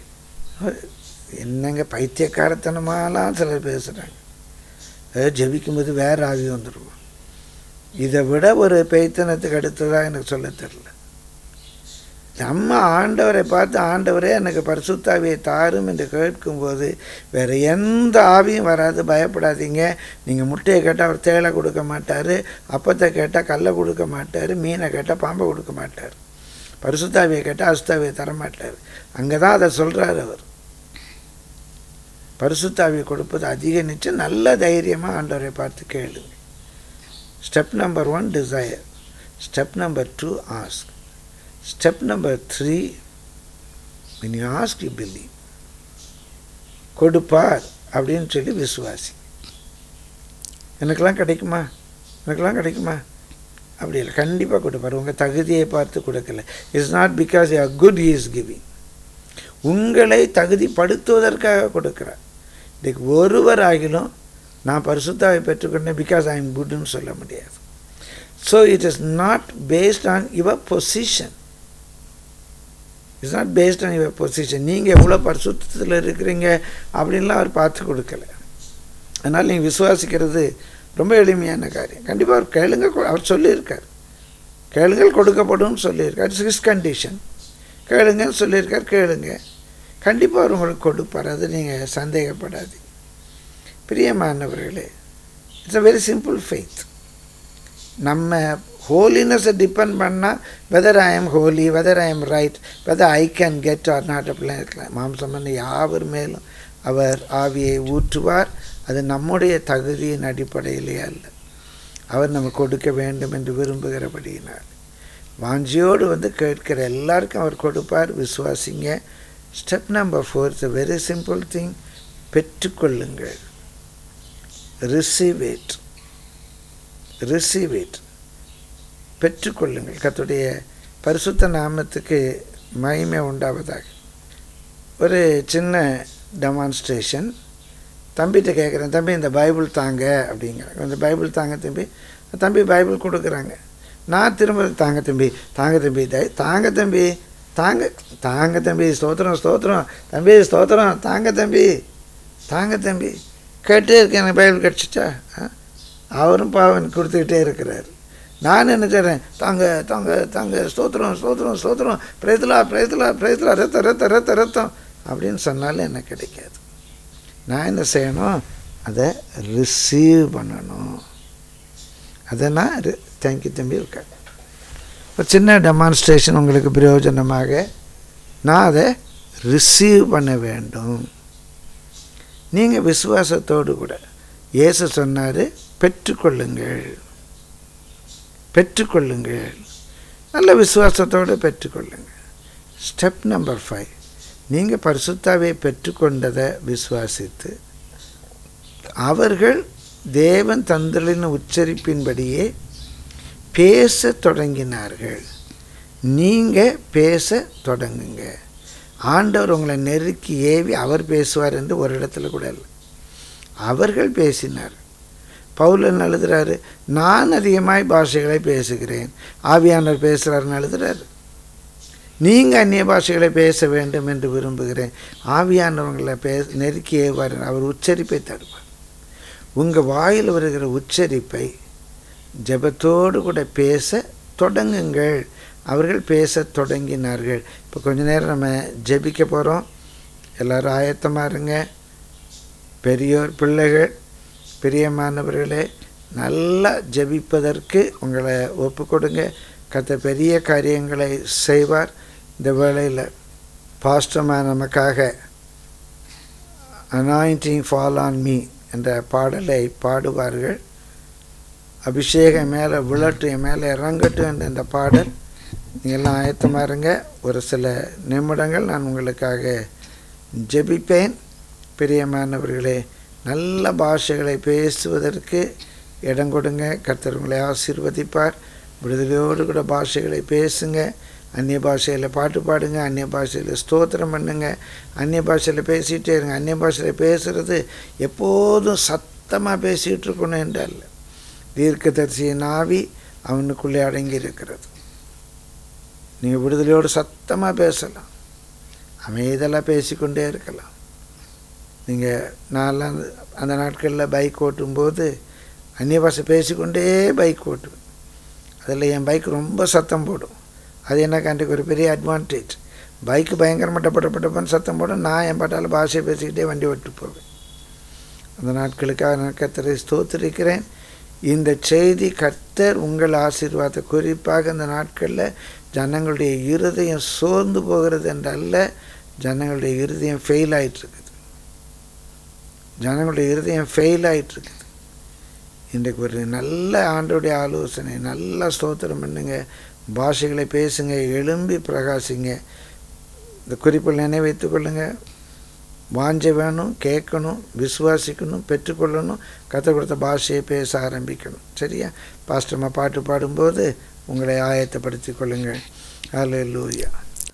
என்னங்க பைத்தியக்காரத்தனமாலாம் சிலர் பேசுகிறாங்க அதாவது ஜபிக்கும்போது வேறு ஆவி வந்துடுவோம் இதை விட ஒரு பெய்த்தனத்துக்கு அடுத்ததாக எனக்கு சொல்ல தெரில நம்ம ஆண்டவரை பார்த்து ஆண்டவரே எனக்கு பரிசுத்தாவியை தாரும் என்று கேட்கும்போது வேறு எந்த ஆவியும் வராது பயப்படாதீங்க நீங்கள் முட்டையை கேட்டால் அவர் தேலை கொடுக்க மாட்டார் அப்பத்தை கேட்டால் கல்லை கொடுக்க மாட்டார் மீனை கேட்டால் பாம்பை கொடுக்க மாட்டார் பரிசுத்தாவியை கேட்டால் அசுத்தாவியை தரமாட்டார் அங்கே தான் அதை சொல்கிறார் அவர் பரிசுத்தாவியை கொடுப்பது அதிக நிச்சயம் நல்ல தைரியமாக ஆண்டவரை பார்த்து கேளுங்க step number one desire step number two ask step number three when you ask you believe கொடுப்பார் அப்படின்னு சொல்லி விசுவாசி எனக்கெல்லாம் கிடைக்குமா எனக்கெல்லாம் கிடைக்குமா அப்படி இல்லை கண்டிப்பாக கொடுப்பார் உங்கள் தகுதியை பார்த்து கொடுக்கல it's not because you are good is giving உங்களை தகுதிப்படுத்துவதற்காக கொடுக்குறார் இதுக்கு ஒருவர் ஆகிலும் நான் பரிசுத்தாவை பெற்றுக்கொண்டேன் பிகாஸ் ஐ எம் குட்னு சொல்ல முடியாது so it is not based on your position it's not based on your position நீங்கள் எவ்வளோ பரிசுத்தத்தில் இருக்கிறீங்க அப்படின்லாம் அவர் பார்த்து கொடுக்கல அதனால் நீங்கள் விசுவாசிக்கிறது ரொம்ப எளிமையான காரியம் கண்டிப்பாக அவர் கேளுங்க அவர் சொல்லியிருக்கார் கேளுங்கள் கொடுக்கப்படும் சொல்லியிருக்கார் இட்ஸ் ஹிஸ் கண்டிஷன் கேளுங்கன்னு சொல்லியிருக்கார் கேளுங்க கண்டிப்பாக அவர் உங்களுக்கு கொடுப்பார் அது நீங்கள் சந்தேகப்படாதீங்க பிரியமானவர்களே it's a very simple faith நம்ம ஹோலினஸை டிபெண்ட் பண்ணால் whether I am holy whether I am right whether I can get or not அப்படிலாம் இருக்கலாம் மாம்சமன் யாவர் மேலும் அவர் ஆவியை ஊற்றுவார் அது நம்முடைய தகுதியின் அடிப்படையிலே அல்ல அவர் நம்ம கொடுக்க வேண்டும் என்று விரும்புகிறபடியினார் வாஞ்சியோடு வந்து கேட்கிற எல்லாருக்கும் அவர் கொடுப்பார் விசுவாசிங்க step number four it's a very simple thing பெற்றுக்கொள்ளுங்கள் ரிசீவ் இட் ரிசீவ் இட் பெற்றுக்கொள்ளுங்கள் கர்த்தருடைய பரிசுத்த நாமத்துக்கு மகிமை உண்டாவதாக ஒரு சின்ன டெமான்ஸ்ட்ரேஷன் தம்பிகிட்ட கேட்குறேன் தம்பி இந்த பைபிள் தாங்க அப்படிங்கிறாங்க இந்த பைபிள் தாங்க தம்பி தம்பி பைபிள் கொடுக்குறாங்க நான் திரும்ப தாங்க தம்பி தாங்க தம்பி தை- தாங்க தம்பி தாங்க தாங்க தம்பி ஸ்தோத்திரம் ஸ்தோத்திரம் தம்பி ஸ்தோத்திரம் தாங்க தம்பி தாங்க தம்பி கேட்டே இருக்கேன் எனக்கு பைபிள் கிடச்சிச்சா ஆ? அவரும் பாவன் கொடுத்துக்கிட்டே இருக்கிறார் நான் என்ன செய்கிறேன் தாங்க தாங்க தாங்க ஸ்தோத்திரம் ஸ்தோத்திரம் ஸ்தோத்திரம் பிரேத்தலா பிரேத்தலா பிரேத்தலா ரத்த ரத்த ரத்த ரத்தம் அப்படின்னு சொன்னாலும் எனக்கு கிடைக்காது நான் என்ன செய்யணும் அதை ரிசீவ் பண்ணணும் அதை நான் தேங்க்யூ தம்பி இருக்கேன் ஒரு சின்ன டெமான்ஸ்ட்ரேஷன் உங்களுக்கு பிரயோஜனமாக நான் அதை ரிசீவ் பண்ண வேண்டும் நீங்கள் விசுவாசத்தோடு கூட இயேசு சொன்னார் பெற்றுக்கொள்ளுங்கள் பெற்றுக்கொள்ளுங்கள் நல்ல விசுவாசத்தோடு பெற்றுக்கொள்ளுங்கள் ஸ்டெப் நம்பர் ஃபைவ் நீங்கள் பரிசுத்தாவை பெற்றுக்கொண்டதை விசுவாசித்து அவர்கள் தேவன் தந்தலின் உச்சரிப்பின்படியே பேச தொடங்கினார்கள் நீங்கள் பேச தொடங்குங்க ஆண்டவர் உங்களை நெருக்கி ஏவி அவர் பேசுவார் என்று ஒரு இடத்துல கூட இல்லை அவர்கள் பேசினார் பவுலன் எழுதுறாரு நான் அதிகமாய் பாஷைகளை பேசுகிறேன் ஆவியானவர் பேசுகிறாருன்னு எழுதுறாரு நீங்கள் அந்நிய பாஷைகளை பேச வேண்டும் என்று விரும்புகிறேன் ஆவியானவங்களை பே நெருக்கி ஏவார் அவர் உச்சரிப்பை தருவார் உங்கள் வாயில் வருகிற உச்சரிப்பை ஜெபத்தோடு கூட பேச தொடங்குங்கள் அவர்கள் பேச தொடங்கினார்கள் இப்போ கொஞ்ச நேரம் நம்ம ஜெபிக்க போகிறோம் எல்லாரும் ஆயத்தமாக இருங்க பெரியோர் பிள்ளைகள் பிரியமானவர்களே நல்லா ஜெபிப்பதற்கு உங்களை ஒப்பு கொடுங்க கத்த பெரிய காரியங்களை செய்வார் இந்த வேளையில் பாஸ்டமா நமக்காக அனாயிண்டிங் ஃபால் ஆன் மீ என்ற பாடலை பாடுவார்கள் அபிஷேகம் மேலே விழட்டும் என் மேலே இறங்கட்டும் என்ற இந்த பாடல் நீங்கள் எல்லாம் ஆயத்தமாக இருங்க ஒரு சில நிமிடங்கள் நான் உங்களுக்காக ஜெபிப்பேன் பிரியமானவர்களே நல்ல பாஷைகளை பேசுவதற்கு இடம் கொடுங்க கர்த்தர் உங்களை ஆசீர்வதிப்பார் விடுதலையோடு கூட பாஷைகளை பேசுங்க அந்நிய பாஷையில் பாட்டு பாடுங்க அந்நிய பாஷையில் ஸ்தோத்திரம் பண்ணுங்க அந்நிய பாஷையில் பேசிகிட்டே இருங்க அந்நிய பாஷையில் பேசுகிறது எப்போதும் சத்தமாக பேசிகிட்டு இருக்கணும் என்றல்ல தீர்க்கதரிசியின் ஆவி அவனுக்குள்ளே அடங்கி இருக்கிறது நீங்கள் விடுதலையோடு சத்தமாக பேசலாம் அமைதலாக பேசிக்கொண்டே இருக்கலாம் நீங்கள் நான்லாம் அந்த- அந்த நாட்களில் பைக் ஓட்டும்போது அந்நிய பாஷை பேசிக்கொண்டே பைக் ஓட்டுவேன் அதில் என் பைக் ரொம்ப சத்தம் போடும் அது எனக்கு அன்றைக்கு ஒரு பெரிய அட்வான்டேஜ் பைக்கு பயங்கரமாக டப்ப டப்ப டப்பன்னு சத்தம் போடும் நான் என் பாட்டால் பாஷையை பேசிக்கிட்டே வண்டி ஓட்டு போவேன் அந்த நாட்களுக்காக நான் கர்த்தரை ஸ்தோத்திரிக்கிறேன் இந்த செய்தி கர்த்தர் உங்கள் ஆசீர்வாதத்தை குறிப்பாக இந்த நாட்களில் ஜனங்களுடைய இருதயம் சோர்ந்து போகிறது என்றல்ல ஜனங்களுடைய இருதயம் ஃபெயில் ஆயிட்டிருக்குது ஜனங்களுடைய இருதயம் ஃபெயில் ஆயிட்டிருக்குது இன்றைக்கு ஒரு நல்ல ஆண்டோடைய ஆலோசனை நல்லா ஸ்தோத்திரம் பண்ணுங்க பாஷைகளை பேசுங்க எழும்பி பிரகாசிங்க இந்த குறிப்பில் நினைவைத்துக் கொள்ளுங்க வாஞ்சை வேணும் கேட்கணும் விசுவாசிக்கணும் பெற்றுக்கொள்ளணும் கற்றுக் கொடுத்த பாஷையை பேச ஆரம்பிக்கணும் சரியா பாஸ்டம்மா பாட்டு பாடும்போது உங்களை ஆயத்தப்படுத்திக் கொள்ளுங்கள் ஹalleluya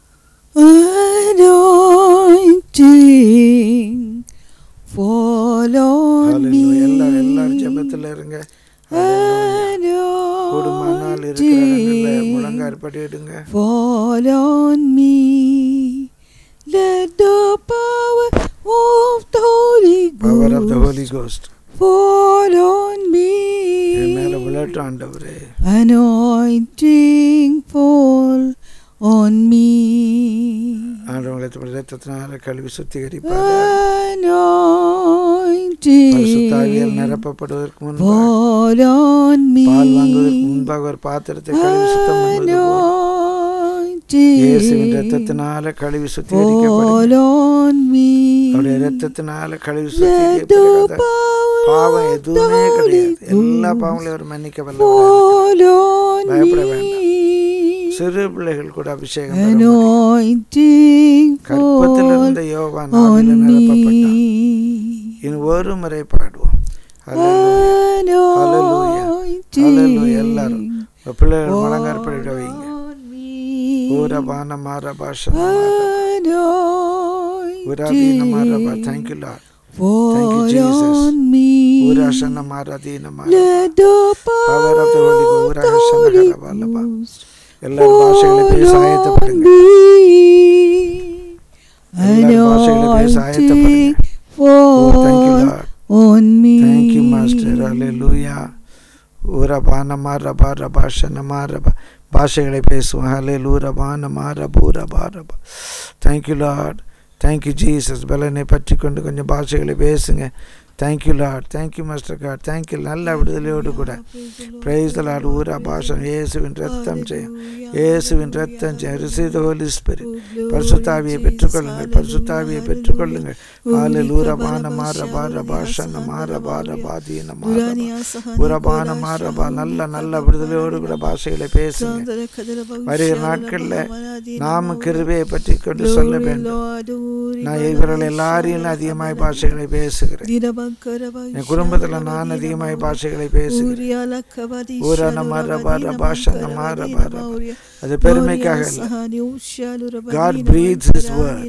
Anointing fall on me. ஹalleluya எல்லாரும் எல்லாரும் ஜெபத்தில் இருங்க ஹalleluya. கூடுமானால் இருக்கிற இடங்கள்ல Anointing முழங்கார் படியிடுங்க fall on me. Let the power of the Holy power of the Ghost holy ghost fall on என் மேல me. விழட்டும் ஆண்டவரே Anointing fall on me. ஆண்டவங்களை ரத்தத்தினால கழுவி சுத்திகரிப்பார் பரிசுத்தாவியால் Anointing நிரப்பப்படுவதற்கு முன்பாக fall on me. பால் வாங்குவதற்கு முன்பாக ஒரு பாத்திரத்தை கழுவி சுத்தம் பண்ணுவது போல இயேசுவின் Anointing ரத்தத்தினால கழுவி fall சுத்திகரிக்கப்படுங்க on me. அவருடைய ரத்தத்தினால கழுவி Let the சுத்திகரிக்கப்படுகிறதா power பாவம் of the எதுவுமே Holy கிடையாது எல்லா Ghost பாவங்களையும் அவர் மன்னிக்க வல்லவராக fall on பயப்பட வேண்டாம். me. சிறு பிள்ளைகள் கூட அபிஷேகம் பெற முடியும். Anointing கற்பத்தில் fall இருந்த யோவான் on ஆவியில me. நிரப்பப்பட்டான் இன்னும் ஒரு முறை பாடுவோம் ஹalleluya. Hallelujah. Hallelujah. எல்லாரும் உங்க பிள்ளைகள் முழங்காற்படிக்க வைங்க on me. ஊரபான மாற பாஷன உராதீன மாறபா Anointing thank you Lord fall Jesus. on me. ஊராசன மாறதீன மாற Let the Power of the Holy Ghost. power of the Holy உரஹசனகரபலபா. Ghost எல்லாரும் பாஷைகளை fall பேச on ஆயத்தப்படுங்க me. எல்லாரும் பாஷைகளை பேச Anointing ஆயத்தப்படுங்க oh thank you fall Lord on me. Thank you master அல்லேலூயா ஊரபான மாரபா ரபாஷன மாரபா பாஷைகளை பேசுவோம் ஹலே லூரபான மாரபூரபா ரபா தேங்க்யூ லார்ட் தேங்க்யூ ஜீசஸ் பலனை பற்றி கொண்டு கொஞ்சம் பாஷைகளை பேசுங்க thank you Lord thank you master God thank you நல்ல விடுதலையோடு கூட பிரைஸ் த லார்ட் ஊரா பாஷம் இயேசுவின் ரத்தம் செய்யும் இயேசுவின் ரத்தம் செய்யும் ரிசீவ் த ஹோலி ஸ்பிரிட் பரிசுத்தாவியை பெற்றுக்கொள்ளுங்கள் பரிசுத்தாவியை பெற்றுக்கொள்ளுங்கள் ஹாலே லூரபான மாரபா ரபாஷன மாரபா ரபாதீன மாரபா உரபான மாரபா நல்ல நல்ல விடுதலையோடு கூட பாஷைகளை பேசுங்க வருகிற நாட்களில் நாம கிருபையை பற்றி கொண்டு சொல்ல வேண்டும் நான் இவர்கள் எல்லாரையும் அதிகமாய் பாஷைகளை பேசுகிறேன் என் குடும்பத்தில் நான் அதிகமாய் பாஷைகளை பேசுகிறேன் ஊரான மாரபா ரபாஷன மாரபா ரபா. அது பெருமைக்காக இல்லை God breathes His word.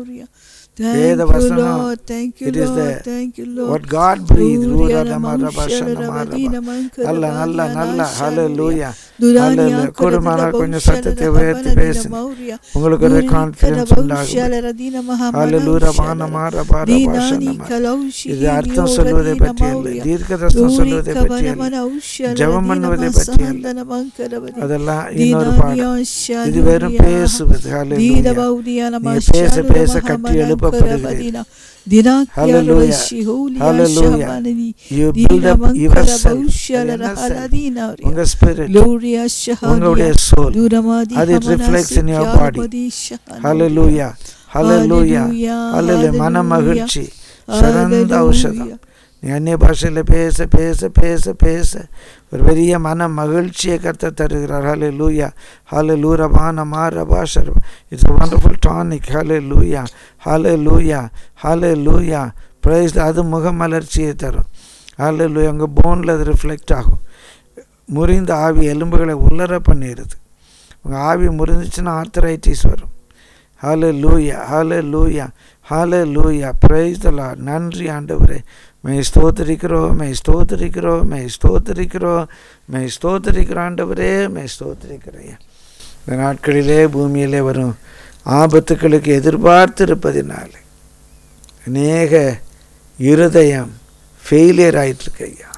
வேத வசனம் it is the what God breathed ஊரான மாரபா ஷன மாரபா நல்ல நல்ல நல்ல ஹalleluya ஹalleluya குடும்பமான கொஞ்சம் சத்தத்தை உயர்த்தி பேசுங்க உங்களுக்கு ஒரு கான்ஃபிடன்ஸ் உண்டாகும் ஹalleluya வான மாரபா ரபா ஷன மாரபா. இது அர்த்தம் சொல்வதை பற்றி அல்ல தீர்க்கதர்சனம் சொல்வதை பற்றி அல்ல ஜெபம் பண்ணுவதை பற்றி அல்ல அதெல்லாம் இன்னொரு பாடம் இது வெறும் பேசுவது ஹalleluya நீ பேச பேச கட்டி எழுப்பப்படுகிறீர்கள் Hallelujah. Hallelujah. You build up yourself. அது என்ன self? உங்க spirit உங்களுடைய soul அது it reflects in your body hallelujah hallelujah hallelujah மன மகிழ்ச்சி சிறந்த ஔஷதம் நீ அந்நிய பாஷையில் பேச பேச பேச பேச ஒரு பெரிய மன மகிழ்ச்சியை கர்த்த தருகிறார் ஹலே லூயா ஹலே லூரபான மாற பாஷர் இட்ஸ் அ வண்டர்ஃபுல் டானிக் ஹலே லூயா ஹலே லூயா ஹலே லூயா ப்ரைஸ் அது முகமலர்ச்சியை தரும் ஹலே லூயா உங்கள் போனில் அது ரிஃப்ளெக்ட் ஆகும் முறிந்த ஆவி எலும்புகளை உலர பண்ணிடுது உங்கள் ஆவி முறிஞ்சிச்சுன்னா ஆர்த்தரைட்டிஸ் வரும் ஹலே லூயா ஹலே லூயா ஹலே லூயா ப்ரைஸ் தலா நன்றி ஆண்டவரே மே ஸ்தோத்தரிக்கிறோம் மே ஸ்தோத்தரிக்கிறோம் மே ஸ்தோத்தரிக்கிறோம் மே ஸ்தோத்தரிக்கிறோம் ஆண்டவரே மே ஸ்தோத்தரிக்கிறேன் இந்த நாட்களிலே பூமியிலே வரும் ஆபத்துக்களுக்கு எதிர்பார்த்திருப்பதினாலே அநேக இருதயம் ஃபெயிலியர் ஆயிட்டுருக்கு ஐயா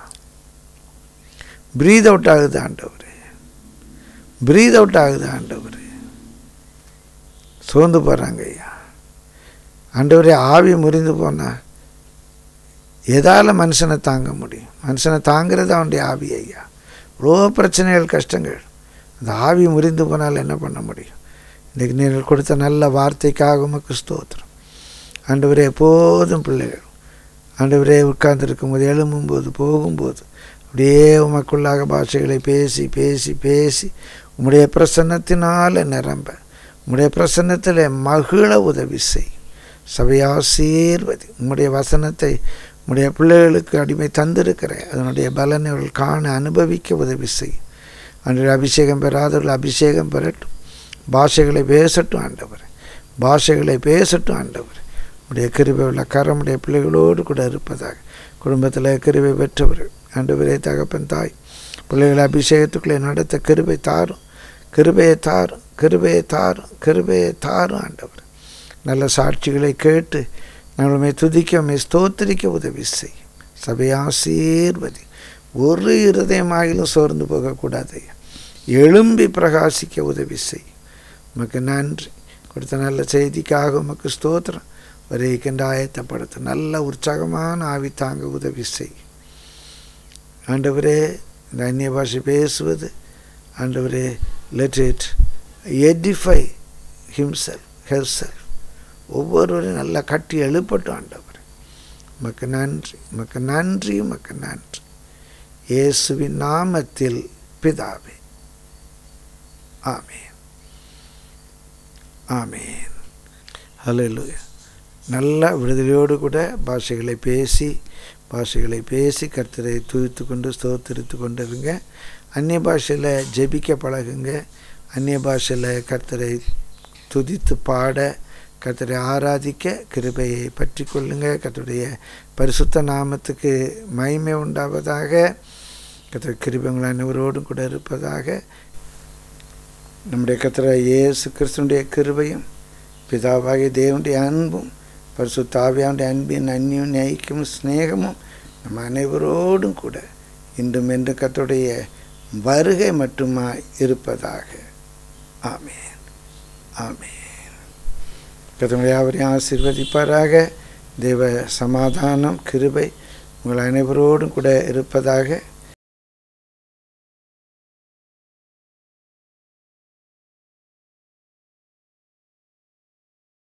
ப்ரீத் அவுட் ஆகுது ஆண்டவரே ப்ரீத் அவுட் ஆகுது ஆண்டவரே சோர்ந்து போகிறாங்க ஐயா ஆண்டவரே ஆவி முறிந்து போனால் எதால் மனுஷனை தாங்க முடியும் மனுஷனை தாங்கிறது அவனுடைய ஆவி ஐயா இவ்வளோ பிரச்சனைகள் கஷ்டங்கள் அந்த ஆவி முறிந்து போனால் என்ன பண்ண முடியும் இன்றைக்கு நீங்கள் கொடுத்த நல்ல வார்த்தைக்காக உமக்கு ஸ்தோத்திரம் ஆண்டவரே எப்போதும் பிள்ளைகள் ஆண்டவரே உட்கார்ந்துருக்கும் போது எழும்பும்போது போகும்போது அப்படியே உமக்குள்ளாக பாஷைகளை பேசி பேசி பேசி உம்முடைய பிரசன்னத்தினால் நிரம்ப உம்முடைய பிரசன்னத்தில் மகிழ உதவி செய் சபையாசீர்வதி உம்முடைய வசனத்தை உம்முடைய பிள்ளைகளுக்கு அடிமை தந்திருக்கிறேன் அதனுடைய பலனை அவர்கள் காண அனுபவிக்க உதவி செய் அன்று அபிஷேகம் பெறாதவர்கள் அபிஷேகம் பெறட்டும் பாஷைகளை பேசட்டும் ஆண்டவர் பாஷைகளை பேசட்டும் ஆண்டவர் உடைய கிருபை உள்ள கரமுடைய பிள்ளைகளோடு கூட இருப்பதாக குடும்பத்தில் கிருபை பெற்றவர்கள் ஆண்டவரே தகப்பன் தாய் பிள்ளைகளை அபிஷேகத்துக்குள்ளே நடத்த கிருபை தாரும் கிருபையை தாரும் கிருபையை தாரும் கிருபையை தாரும் ஆண்டவர் நல்ல சாட்சிகளை கேட்டு நம்மளுமே துதிக்கமே ஸ்தோத்திரிக்க உதவி செய்யும் சபையாசீர்வதி ஒரு இருதயமாகிலும் சோர்ந்து போகக்கூடாது எழும்பி பிரகாசிக்க உதவி செய்யும் உமக்கு நன்றி கொடுத்த நல்ல செய்திக்காக உமக்கு ஸ்தோத்திரம் வரைக்கின்ற ஆயத்தப்படுத்த நல்ல உற்சாகமான ஆவி தாங்க உதவி செய் ஆண்டவரே இந்த அந்நிய பாஷை பேசுவது ஆண்டவரே let it edify himself herself ஒவ்வொருவரையும் நல்லா கட்டி எழுப்பட்டும் ஆண்டவர் உமக்கு நன்றி உமக்கு நன்றி உமக்கு நன்றி இயேசுவின் நாமத்தில் பிதாவே ஆமேன் ஆமேன் ஹalleluya நல்ல விடுதலையோடு கூட பாஷைகளை பேசி பாஷைகளை பேசி கர்த்தரை துதித்து கொண்டு ஸ்தோத்திரித்து கொண்டு இருங்க அந்நிய பாஷையில் ஜெபிக்க பழகுங்க அந்நிய பாஷையில் கர்த்தரை துதித்து பாட கர்த்தரை ஆராதிக்க கிருபையை பற்றி கொள்ளுங்க கர்த்தருடைய பரிசுத்த நாமத்துக்கு மகிமை உண்டாவதாக கர்த்தர் கிருபைகள் அனைவரோடும் கூட இருப்பதாக நம்முடைய கர்த்தர இயேசு கிறிஸ்துடைய கிருபையும் பிதாவாகிய தேவனுடைய அன்பும் பரிசுத்த ஆவியானுடைய அன்பின் அந்நியும் ஐக்கியமும் சிநேகமும் நம்ம அனைவரோடும் கூட இன்றும் என்று கர்த்தருடைய வருகை மட்டுமா இருப்பதாக ஆமேன் ஆமேன் கத்தனுடைய யாவரையும் ஆசீர்வதிப்பாராக தேவ சமாதானம் கிருபை உங்கள் அனைவரோடும் கூட இருப்பதாக